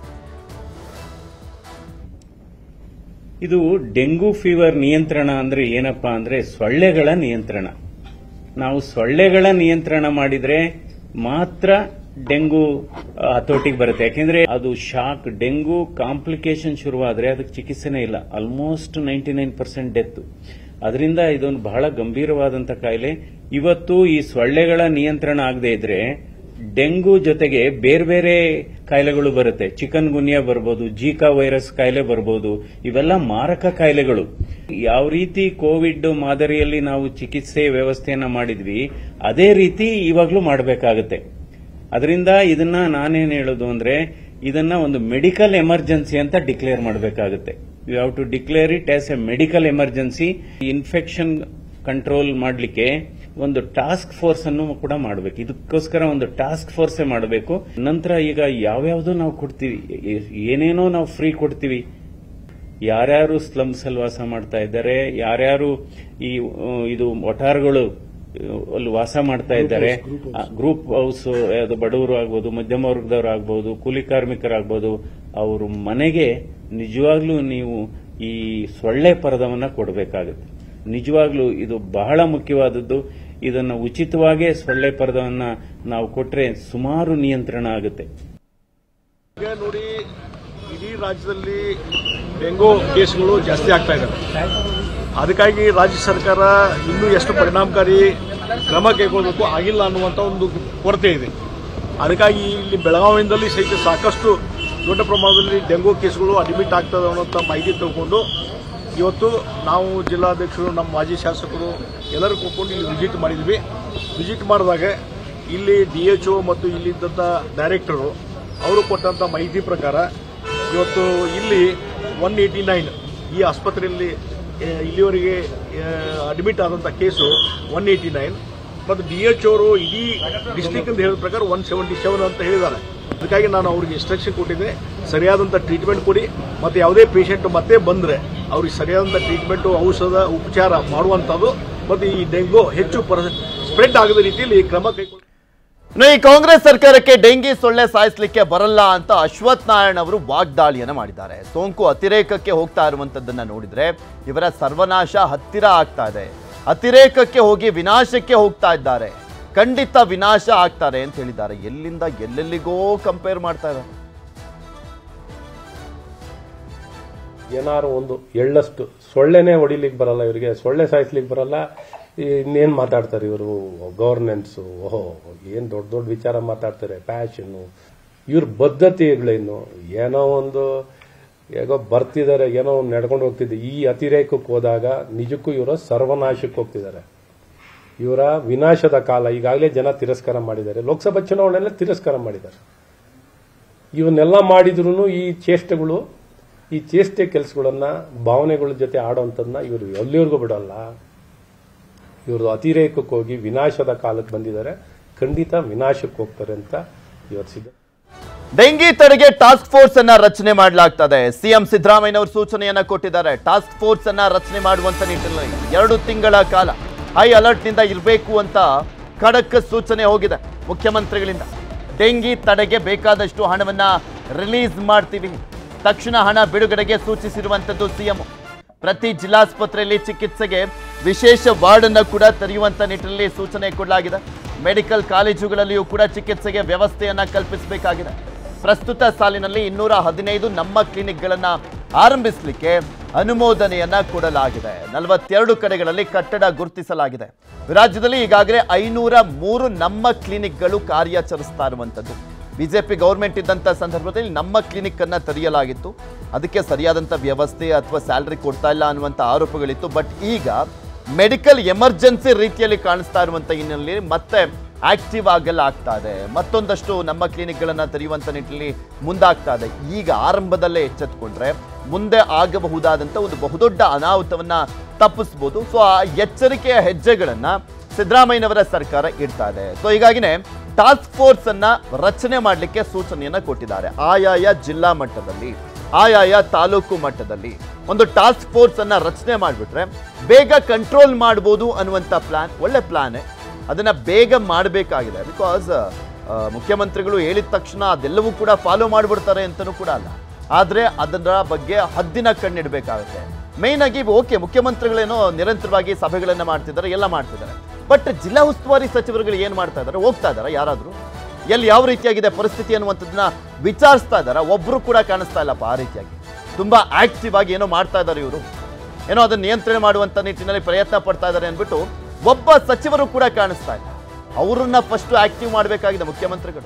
I: ಇದು ಡೆಂಗು ಫೀವರ್ ನಿಯಂತ್ರಣ ಅಂದ್ರೆ ಏನಪ್ಪಾ ಅಂದ್ರೆ ಸೊಳ್ಳೆಗಳ ನಿಯಂತ್ರಣ ನಾವು ಸೊಳ್ಳೆಗಳ ನಿಯಂತ್ರಣ ಮಾಡಿದ್ರೆ ಮಾತ್ರ ಡೆಂಗು ಆ, ಹತೋಟಿಗೆ ಬರುತ್ತೆ ಯಾಕೆಂದ್ರೆ ಅದು ಶಾಕ್ ಡೆಂಗು ಕಾಂಪ್ಲಿಕೇಶನ್ ಶುರುವಾದ್ರೆ ಅದಕ್ಕೆ ಚಿಕಿತ್ಸೆನೇ ಇಲ್ಲ almost ninety nine percent death ಅದರಿಂದ ಇದೊಂದು ಬಹಳ ಗಂಭೀರವಾದಂತ ಕಾಯಿಲೆ ಇವತ್ತು ಈ ಸೊಳ್ಳೆಗಳ ನಿಯಂತ್ರಣ ಆಗದೆ ಇದ್ರೆ ಡೆಂಗು ಜೊತೆಗೆ ಬೇರೆ ಬೇರೆ ಕಾಯಿಲೆಗಳು ಬರುತ್ತೆ ಚಿಕನ್ ಗುನ್ಯಾ ಬರ್ಬೋದು ಜೀಕಾ ವೈರಸ್ ಕಾಯಿಲೆ ಬರ್ಬೋದು ಇವೆಲ್ಲ ಮಾರಕ ಕಾಯಿಲೆಗಳು ಯಾವ ರೀತಿ ಕೋವಿಡ್ ಮಾದರಿಯಲ್ಲಿ ನಾವು ಚಿಕಿತ್ಸೆ ವ್ಯವಸ್ಥೆಯನ್ನ ಮಾಡಿದ್ವಿ ಅದೇ ರೀತಿ ಇವಾಗ್ಲೂ ಮಾಡಬೇಕಾಗುತ್ತೆ ಅದರಿಂದ ಇದನ್ನ ನಾನೇನ್ ಹೇಳೋದು ಅಂದ್ರೆ ಇದನ್ನ ಒಂದು ಮೆಡಿಕಲ್ ಎಮರ್ಜೆನ್ಸಿ ಅಂತ ಡಿಕ್ಲೇರ್ ಮಾಡಬೇಕಾಗುತ್ತೆ you have to declare it as a medical emergency infection control ಮಾಡಲಿಕ್ಕೆ ಒಂದು ಟಾಸ್ಕ್ ಫೋರ್ಸ್ ಅನ್ನು ಕೂಡ ಮಾಡಬೇಕು ಇದಕ್ಕೋಸ್ಕರ ಒಂದು ಟಾಸ್ಕ್ ಫೋರ್ಸ್ ಮಾಡಬೇಕು ನಂತರ ಈಗ ಯಾವ್ಯಾವ್ದು ನಾವು ಕೊಡ್ತೀವಿ ಏ- ಏನೇನೋ ನಾವು ಫ್ರೀ ಕೊಡ್ತೀವಿ ಯಾರ್ಯಾರು ಸ್ಲಮ್ಸ್ ಅಲ್ಲಿ ವಾಸ ಮಾಡ್ತಾ ಇದ್ದಾರೆ ಯಾರ್ಯಾರು ಈ ಆ, ಇದು ಒಟಾರ್ಗಳು ಆ, ಅಲ್ಲಿ ವಾಸ ಮಾಡ್ತಾ ಇದ್ದಾರೆ ಗ್ರೂಪ್ ಹೌಸ್ ಅದು ಬಡವರು ಆಗ್ಬೋದು ಮಧ್ಯಮ ವರ್ಗದವರು ಆಗ್ಬೋದು ಕೂಲಿ ಕಾರ್ಮಿಕರಾಗ್ಬೋದು ಅವ್ರ ಮನೆಗೆ ನಿಜವಾಗ್ಲೂ ನೀವು ಈ ಸೊಳ್ಳೆ ಪರದವನ್ನ ಕೊಡಬೇಕಾಗುತ್ತೆ ನಿಜವಾಗ್ಲೂ ಇದು ಬಹಳ ಮುಖ್ಯವಾದದ್ದು ಇದನ್ನು ಉಚಿತವಾಗೇ ಸೊಳ್ಳೆ ಪರದವನ್ನ ನಾವು ಕೊಟ್ರೆ ಸುಮಾರು ನಿಯಂತ್ರಣ ಆಗುತ್ತೆ
J: ಈಗ ನೋಡಿ ಇಡೀ ರಾಜ್ಯದಲ್ಲಿ ಡೆಂಗು ಕೇಸ್ಗಳು ಜಾಸ್ತಿ ಆಗ್ತಾ ಇದ್ದಾವೆ ಅದಕ್ಕಾಗಿ ರಾಜ್ಯ ಸರ್ಕಾರ ಇನ್ನೂ ಎಷ್ಟು ಪರಿಣಾಮಕಾರಿ ಕ್ರಮ ಕೈಗೊಳ್ಳಬೇಕು ಆಗಿಲ್ಲ ಅನ್ನುವಂಥ ಒಂದು ಕೊರತೆ ಇದೆ ಅದಕ್ಕಾಗಿ ಇಲ್ಲಿ ಬೆಳಗಾವಿಯಿಂದಲೇ ಸಹಿತ ಸಾಕಷ್ಟು ದೊಡ್ಡ ಪ್ರಮಾಣದಲ್ಲಿ ಡೆಂಗು ಕೇಸ್ಗಳು ಅಡ್ಮಿಟ್ ಆಗ್ತದೆ ಅನ್ನೋಂಥ ಮಾಹಿತಿ ತಿಳ್ಕೊಂಡು ಇವತ್ತು ನಾವು ಜಿಲ್ಲಾಧ್ಯಕ್ಷರು ನಮ್ಮ ಮಾಜಿ ಶಾಸಕರು ಎಲ್ಲರೂ ಕೂತ್ಕೊಂಡು ಇಲ್ಲಿ ವಿಸಿಟ್ ಮಾಡಿದ್ವಿ ವಿಸಿಟ್ ಮಾಡಿದಾಗ ಇಲ್ಲಿ ಡಿ ಎಚ್ ಒ ಮತ್ತು ಇಲ್ಲಿದ್ದಂಥ ಡೈರೆಕ್ಟರು ಅವರು ಕೊಟ್ಟಂಥ ಮಾಹಿತಿ ಪ್ರಕಾರ ಇವತ್ತು ಇಲ್ಲಿ ಒನ್ ಏಯ್ಟಿ ನೈನ್ ಈ ಆಸ್ಪತ್ರೆಯಲ್ಲಿ ಆ, ಇಲ್ಲಿವರೆಗೆ ಅಡ್ಮಿಟ್ ಆದಂಥ ಕೇಸು ಒನ್ ಏಯ್ಟಿ ನೈನ್ ಮತ್ತು ಡಿ ಎಚ್ ಅವರು ಇಡೀ ಡಿಸ್ಟಿಕ್ ಅಂತ ಹೇಳಿದ ಪ್ರಕಾರ ಒನ್ ಸೆವೆಂಟಿ ಸೆವೆನ್ ಅಂತ ಹೇಳಿದ್ದಾರೆ ಅದಕ್ಕಾಗಿ ನಾನು ಅವ್ರಿಗೆ ಇನ್ಸ್ಟ್ರಕ್ಷನ್ ಕೊಟ್ಟಿದ್ದೆ ಸರಿಯಾದಂಥ ಟ್ರೀಟ್ಮೆಂಟ್ ಕೊಡಿ ಮತ್ತು ಯಾವುದೇ ಪೇಷಂಟ್ ಮತ್ತೆ ಬಂದರೆ ಅವ್ರಿಗೆ ಸರಿಯಾದಂಥ ಟ್ರೀಟ್ಮೆಂಟು ಔಷಧ ಉಪಚಾರ ಮಾಡುವಂಥದ್ದು ಮತ್ತು ಈ ಡೆಂಗು ಹೆಚ್ಚು ಪರ ಸ್ಪ್ರೆಡ್ ಆಗದ ರೀತಿಯಲ್ಲಿ ಕ್ರಮ ಕೈಗೊಳ್ಳ
A: ಇನ್ನು ಈ ಕಾಂಗ್ರೆಸ್ ಸರ್ಕಾರಕ್ಕೆ ಡೆಂಗಿ ಸೊಳ್ಳೆ ಸಾಯಿಸಲಿಕ್ಕೆ ಬರಲ್ಲ ಅಂತ ಅಶ್ವಥ್ ನಾರಾಯಣ್ ಅವರು ವಾಗ್ದಾಳಿಯನ್ನ ಮಾಡಿದ್ದಾರೆ ಸೋಂಕು ಅತಿರೇಕಕ್ಕೆ ಹೋಗ್ತಾ ಇರುವಂತದ್ದನ್ನ ನೋಡಿದ್ರೆ ಇವರ ಸರ್ವನಾಶ ಹತ್ತಿರ ಆಗ್ತಾ ಇದೆ ಅತಿರೇಕಕ್ಕೆ ಹೋಗಿ ವಿನಾಶಕ್ಕೆ ಹೋಗ್ತಾ ಇದ್ದಾರೆ ಖಂಡಿತ ವಿನಾಶ ಆಗ್ತಾರೆ ಅಂತ ಹೇಳಿದ್ದಾರೆ ಎಲ್ಲಿಂದ ಎಲ್ಲೆಲ್ಲಿಗೋ ಕಂಪೇರ್ ಮಾಡ್ತಾ ಇದ್ದಾರೆ
C: ಏನಾರು ಒಂದು ಎಳ್ಳಷ್ಟು ಸೊಳ್ಳೆನೇ ಹೊಡಿಲಿಕ್ಕೆ ಬರಲ್ಲ ಇವರಿಗೆ ಸೊಳ್ಳೆ ಸಾಯಿಸ್ಲಿಕ್ಕೆ ಬರಲ್ಲ ಇನ್ನೇನು ಮಾತಾಡ್ತಾರೆ ಇವರು ಗವರ್ನೆನ್ಸು ಓಹೋ ಏನು ದೊಡ್ಡ ದೊಡ್ಡ ವಿಚಾರ ಮಾತಾಡ್ತಾರೆ ಪ್ಯಾಷನ್ನು ಇವ್ರ ಬದ್ಧತೆಗಳೇನು ಏನೋ ಒಂದು ಹೇಗೋ ಬರ್ತಿದ್ದಾರೆ ಏನೋ ಒಂದು ನಡ್ಕೊಂಡು ಹೋಗ್ತಿದೆ ಈ ಅತಿರೇಕಕ್ಕೆ ಹೋದಾಗ ನಿಜಕ್ಕೂ ಇವರು ಸರ್ವನಾಶಕ್ಕೆ ಹೋಗ್ತಿದ್ದಾರೆ ಇವರ ವಿನಾಶದ ಕಾಲ ಈಗಾಗಲೇ ಜನ ತಿರಸ್ಕಾರ ಮಾಡಿದ್ದಾರೆ ಲೋಕಸಭಾ ಚುನಾವಣೆಲ್ಲ ತಿರಸ್ಕಾರ ಮಾಡಿದ್ದಾರೆ ಇವನ್ನೆಲ್ಲ ಮಾಡಿದ್ರು ಈ ಚೇಷ್ಟೆಗಳು ಈ ಚೇಷ್ಟೆ ಕೆಲಸಗಳನ್ನ ಭಾವನೆಗಳ ಜೊತೆ ಆಡೋಂಥದ್ದನ್ನ ಇವರು ಎಲ್ಲಿವರೆಗೂ ಬಿಡಲ್ಲ ಇವರು ಅತಿರೇಕಕ್ಕೆ ಹೋಗಿ ವಿನಾಶದ ಕಾಲಕ್ಕೆ ಬಂದಿದ್ದಾರೆ ಖಂಡಿತ ವಿನಾಶಕ್ಕೆ ಹೋಗ್ತಾರೆ ಅಂತ ವಿವರಿಸಿದೆ
A: ಡೆಂಗಿ ತಡೆಗೆ ಟಾಸ್ಕ್ ಫೋರ್ಸ್ ಅನ್ನ ರಚನೆ ಮಾಡಲಾಗ್ತದೆ ಸಿಎಂ ಸಿದ್ದರಾಮಯ್ಯ ಅವರು ಸೂಚನೆಯನ್ನ ಕೊಟ್ಟಿದ್ದಾರೆ ಟಾಸ್ಕ್ ಫೋರ್ಸ್ ಅನ್ನ ರಚನೆ ಮಾಡುವಂತ ನಿಟ್ಟಿನಲ್ಲಿ ಎರಡು ತಿಂಗಳ ಕಾಲ ಹೈ ಅಲರ್ಟ್ ನಿಂದ ಇರಬೇಕು ಅಂತ ಖಡಕ್ ಸೂಚನೆ ಹೋಗಿದೆ ಮುಖ್ಯಮಂತ್ರಿಗಳಿಂದ ಡೆಂಗಿ ತಡೆಗೆ ಬೇಕಾದಷ್ಟು ಹಣವನ್ನ ರಿಲೀಸ್ ಮಾಡ್ತೀವಿ ತಕ್ಷಣ ಹಣ ಬಿಡುಗಡೆಗೆ ಸೂಚಿಸಿರುವಂತದ್ದು ಸಿಎಂ ಪ್ರತಿ ಜಿಲ್ಲಾಸ್ಪತ್ರೆಯಲ್ಲಿ ಚಿಕಿತ್ಸೆಗೆ ವಿಶೇಷ ವಾರ್ಡ್ ಅನ್ನು ಕೂಡ ತೆರೆಯುವಂತ ನಿಟ್ಟಿನಲ್ಲಿ ಸೂಚನೆ ಕೊಡಲಾಗಿದೆ ಮೆಡಿಕಲ್ ಕಾಲೇಜುಗಳಲ್ಲಿಯೂ ಕೂಡ ಚಿಕಿತ್ಸೆಗೆ ವ್ಯವಸ್ಥೆಯನ್ನ ಕಲ್ಪಿಸಬೇಕಾಗಿದೆ ಪ್ರಸ್ತುತ ಸಾಲಿನಲ್ಲಿ ಇನ್ನೂರ ಹದಿನೈದು ನಮ್ಮ ಕ್ಲಿನಿಕ್ಗಳನ್ನ ಆರಂಭಿಸಲಿಕ್ಕೆ ಅನುಮೋದನೆಯನ್ನ ಕೊಡಲಾಗಿದೆ ನಲವತ್ತೆರಡು ಕಡೆಗಳಲ್ಲಿ ಕಟ್ಟಡ ಗುರುತಿಸಲಾಗಿದೆ ರಾಜ್ಯದಲ್ಲಿ ಈಗಾಗಲೇ ಐನೂರ ಮೂರು ನಮ್ಮ ಕ್ಲಿನಿಕ್ಗಳು ಕಾರ್ಯಾಚರಿಸ್ತಾ ಇರುವಂಥದ್ದು ಬಿಜೆಪಿ ಗೌರ್ಮೆಂಟ್ ಇದ್ದಂಥ ಸಂದರ್ಭದಲ್ಲಿ ನಮ್ಮ ಕ್ಲಿನಿಕ್ ಅನ್ನ ತೆರೆಯಲಾಗಿತ್ತು ಅದಕ್ಕೆ ಸರಿಯಾದಂಥ ವ್ಯವಸ್ಥೆ ಅಥವಾ ಸ್ಯಾಲ್ರಿ ಕೊಡ್ತಾ ಇಲ್ಲ ಅನ್ನುವಂಥ ಆರೋಪಗಳಿತ್ತು ಬಟ್ ಈಗ ಮೆಡಿಕಲ್ ಎಮರ್ಜೆನ್ಸಿ ರೀತಿಯಲ್ಲಿ ಕಾಣಿಸ್ತಾ ಇರುವಂಥ ಹಿನ್ನೆಲೆಯಲ್ಲಿ ಮತ್ತೆ ಆಕ್ಟಿವ್ ಆಗಲ್ಲ ಆಗ್ತಾ ಇದೆ ಮತ್ತೊಂದಷ್ಟು ನಮ್ಮ ಕ್ಲಿನಿಕ್ಗಳನ್ನು ತೆರೆಯುವಂಥ ನಿಟ್ಟಿನಲ್ಲಿ ಮುಂದಾಗ್ತಾ ಇದೆ ಈಗ ಆರಂಭದಲ್ಲೇ ಎಚ್ಚೆತ್ತುಕೊಂಡ್ರೆ ಮುಂದೆ ಆಗಬಹುದಾದಂಥ ಒಂದು ಬಹುದೊಡ್ಡ ಅನಾಹುತವನ್ನ ತಪ್ಪಿಸ್ಬೋದು ಸೊ ಆ ಎಚ್ಚರಿಕೆಯ ಹೆಜ್ಜೆಗಳನ್ನ ಸಿದ್ದರಾಮಯ್ಯನವರ ಸರ್ಕಾರ ಇಡ್ತಾ ಇದೆ ಸೊ ಹೀಗಾಗಿನೇ ಟಾಸ್ಕ್ ಫೋರ್ಸ್ ಅನ್ನ ರಚನೆ ಮಾಡಲಿಕ್ಕೆ ಸೂಚನೆಯನ್ನ ಕೊಟ್ಟಿದ್ದಾರೆ ಆಯಾಯ ಜಿಲ್ಲಾ ಮಟ್ಟದಲ್ಲಿ ಆಯಾಯ ತಾಲೂಕು ಮಟ್ಟದಲ್ಲಿ ಒಂದು ಟಾಸ್ಕ್ ಫೋರ್ಸ್ ಅನ್ನ ರಚನೆ ಮಾಡಿಬಿಟ್ರೆ ಬೇಗ ಕಂಟ್ರೋಲ್ ಮಾಡ್ಬೋದು ಅನ್ನುವಂಥ ಪ್ಲಾನ್ ಒಳ್ಳೆ ಪ್ಲಾನೇ ಅದನ್ನ ಬೇಗ ಮಾಡಬೇಕಾಗಿದೆ ಬಿಕಾಸ್ ಮುಖ್ಯಮಂತ್ರಿಗಳು ಹೇಳಿದ ತಕ್ಷಣ ಅದೆಲ್ಲವೂ ಕೂಡ ಫಾಲೋ ಮಾಡಿಬಿಡ್ತಾರೆ ಅಂತಲೂ ಕೂಡ ಅಲ್ಲ ಆದರೆ ಅದರ ಬಗ್ಗೆ ಹದ್ದಿನ ಕಣ್ಣಿಡಬೇಕಾಗುತ್ತೆ ಮೇಯ್ನ್ ಆಗಿ ಓಕೆ ಮುಖ್ಯಮಂತ್ರಿಗಳೇನೋ ನಿರಂತರವಾಗಿ ಸಭೆಗಳನ್ನು ಮಾಡ್ತಿದ್ದಾರೆ ಎಲ್ಲ ಮಾಡ್ತಿದ್ದಾರೆ ಬಟ್ ಜಿಲ್ಲಾ ಉಸ್ತುವಾರಿ ಸಚಿವರುಗಳು ಏನು ಮಾಡ್ತಾ ಇದ್ದಾರೆ ಹೋಗ್ತಾ ಇದ್ದಾರೆ ಯಾರಾದರೂ ಎಲ್ಲಿ ಯಾವ ರೀತಿಯಾಗಿದೆ ಪರಿಸ್ಥಿತಿ ಅನ್ನುವಂಥದ್ದನ್ನ ವಿಚಾರಿಸ್ತಾ ಇದ್ದಾರೆ ಒಬ್ಬರು ಕೂಡ ಕಾಣಿಸ್ತಾ ಇಲ್ಲಪ್ಪ ಆ ರೀತಿಯಾಗಿ ತುಂಬಾ ಆಕ್ಟಿವ್ ಆಗಿ ಏನೋ ಮಾಡ್ತಾ ಇದ್ದಾರೆ ಇವರು ಏನೋ ಅದನ್ನ ನಿಯಂತ್ರಣ ಮಾಡುವಂತ ನಿಟ್ಟಿನಲ್ಲಿ ಪ್ರಯತ್ನ ಪಡ್ತಾ ಇದ್ದಾರೆ ಅಂದ್ಬಿಟ್ಟು ಒಬ್ಬ ಸಚಿವರು ಕೂಡ ಕಾಣಿಸ್ತಾ ಇಲ್ಲ ಅವರನ್ನ ಫಸ್ಟ್ ಆಕ್ಟಿವ್ ಮಾಡಬೇಕಾಗಿದೆ ಮುಖ್ಯಮಂತ್ರಿಗಳು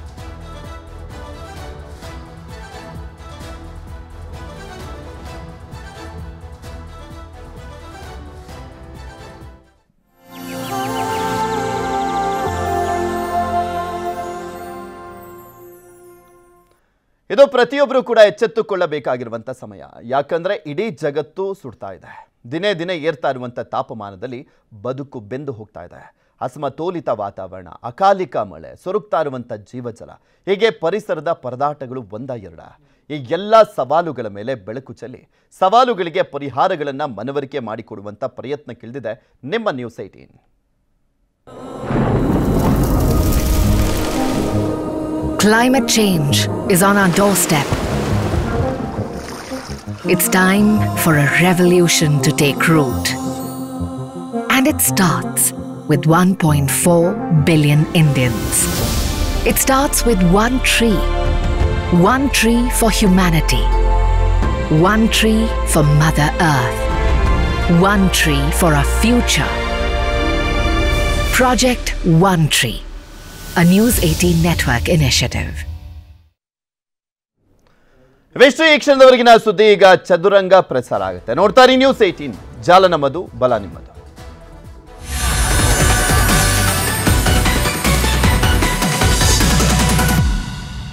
A: ಇದು ಪ್ರತಿಯೊಬ್ಬರು ಕೂಡ ಎಚ್ಚೆತ್ತುಕೊಳ್ಳಬೇಕಾಗಿರುವಂಥ ಸಮಯ ಯಾಕಂದ್ರೆ ಇಡೀ ಜಗತ್ತು ಸುಡ್ತಾ ಇದೆ ದಿನೇ ದಿನೇ ಏರ್ತಾ ಇರುವಂಥ ತಾಪಮಾನದಲ್ಲಿ ಬದುಕು ಬೆಂದು ಹೋಗ್ತಾ ಇದೆ ಅಸಮತೋಲಿತ ವಾತಾವರಣ ಅಕಾಲಿಕ ಮಳೆ ಸೊರಗ್ತಾ ಇರುವಂಥ ಜೀವಜಲ ಹೀಗೆ ಪರಿಸರದ ಪರದಾಟಗಳು ಒಂದ ಎರಡ ಈ ಎಲ್ಲ ಸವಾಲುಗಳ ಮೇಲೆ ಬೆಳಕು ಚೆಲ್ಲಿ ಸವಾಲುಗಳಿಗೆ ಪರಿಹಾರಗಳನ್ನು ಮನವರಿಕೆ ಮಾಡಿಕೊಡುವಂಥ ಪ್ರಯತ್ನಕ್ಕಿಳಿದಿದೆ ನಿಮ್ಮ news eighteen
K: Climate change is on our doorstep. It's time for a revolution to take root. And it starts with 1.4 billion Indians. It starts with one tree. One tree for humanity. One tree for Mother Earth. One tree for our future. Project One Tree, a News 18 network initiative.
A: ಇವಿಷ್ಟು ಈ ಕ್ಷಣದವರೆಗಿನ ಸುದ್ದಿ ಈಗ ಚದುರಂಗ ಪ್ರಸಾರ ಆಗುತ್ತೆ ನೋಡ್ತಾರೆ news eighteen ಜಾಲ ನಮ್ಮದು ಬಲ ನಿಮ್ಮದು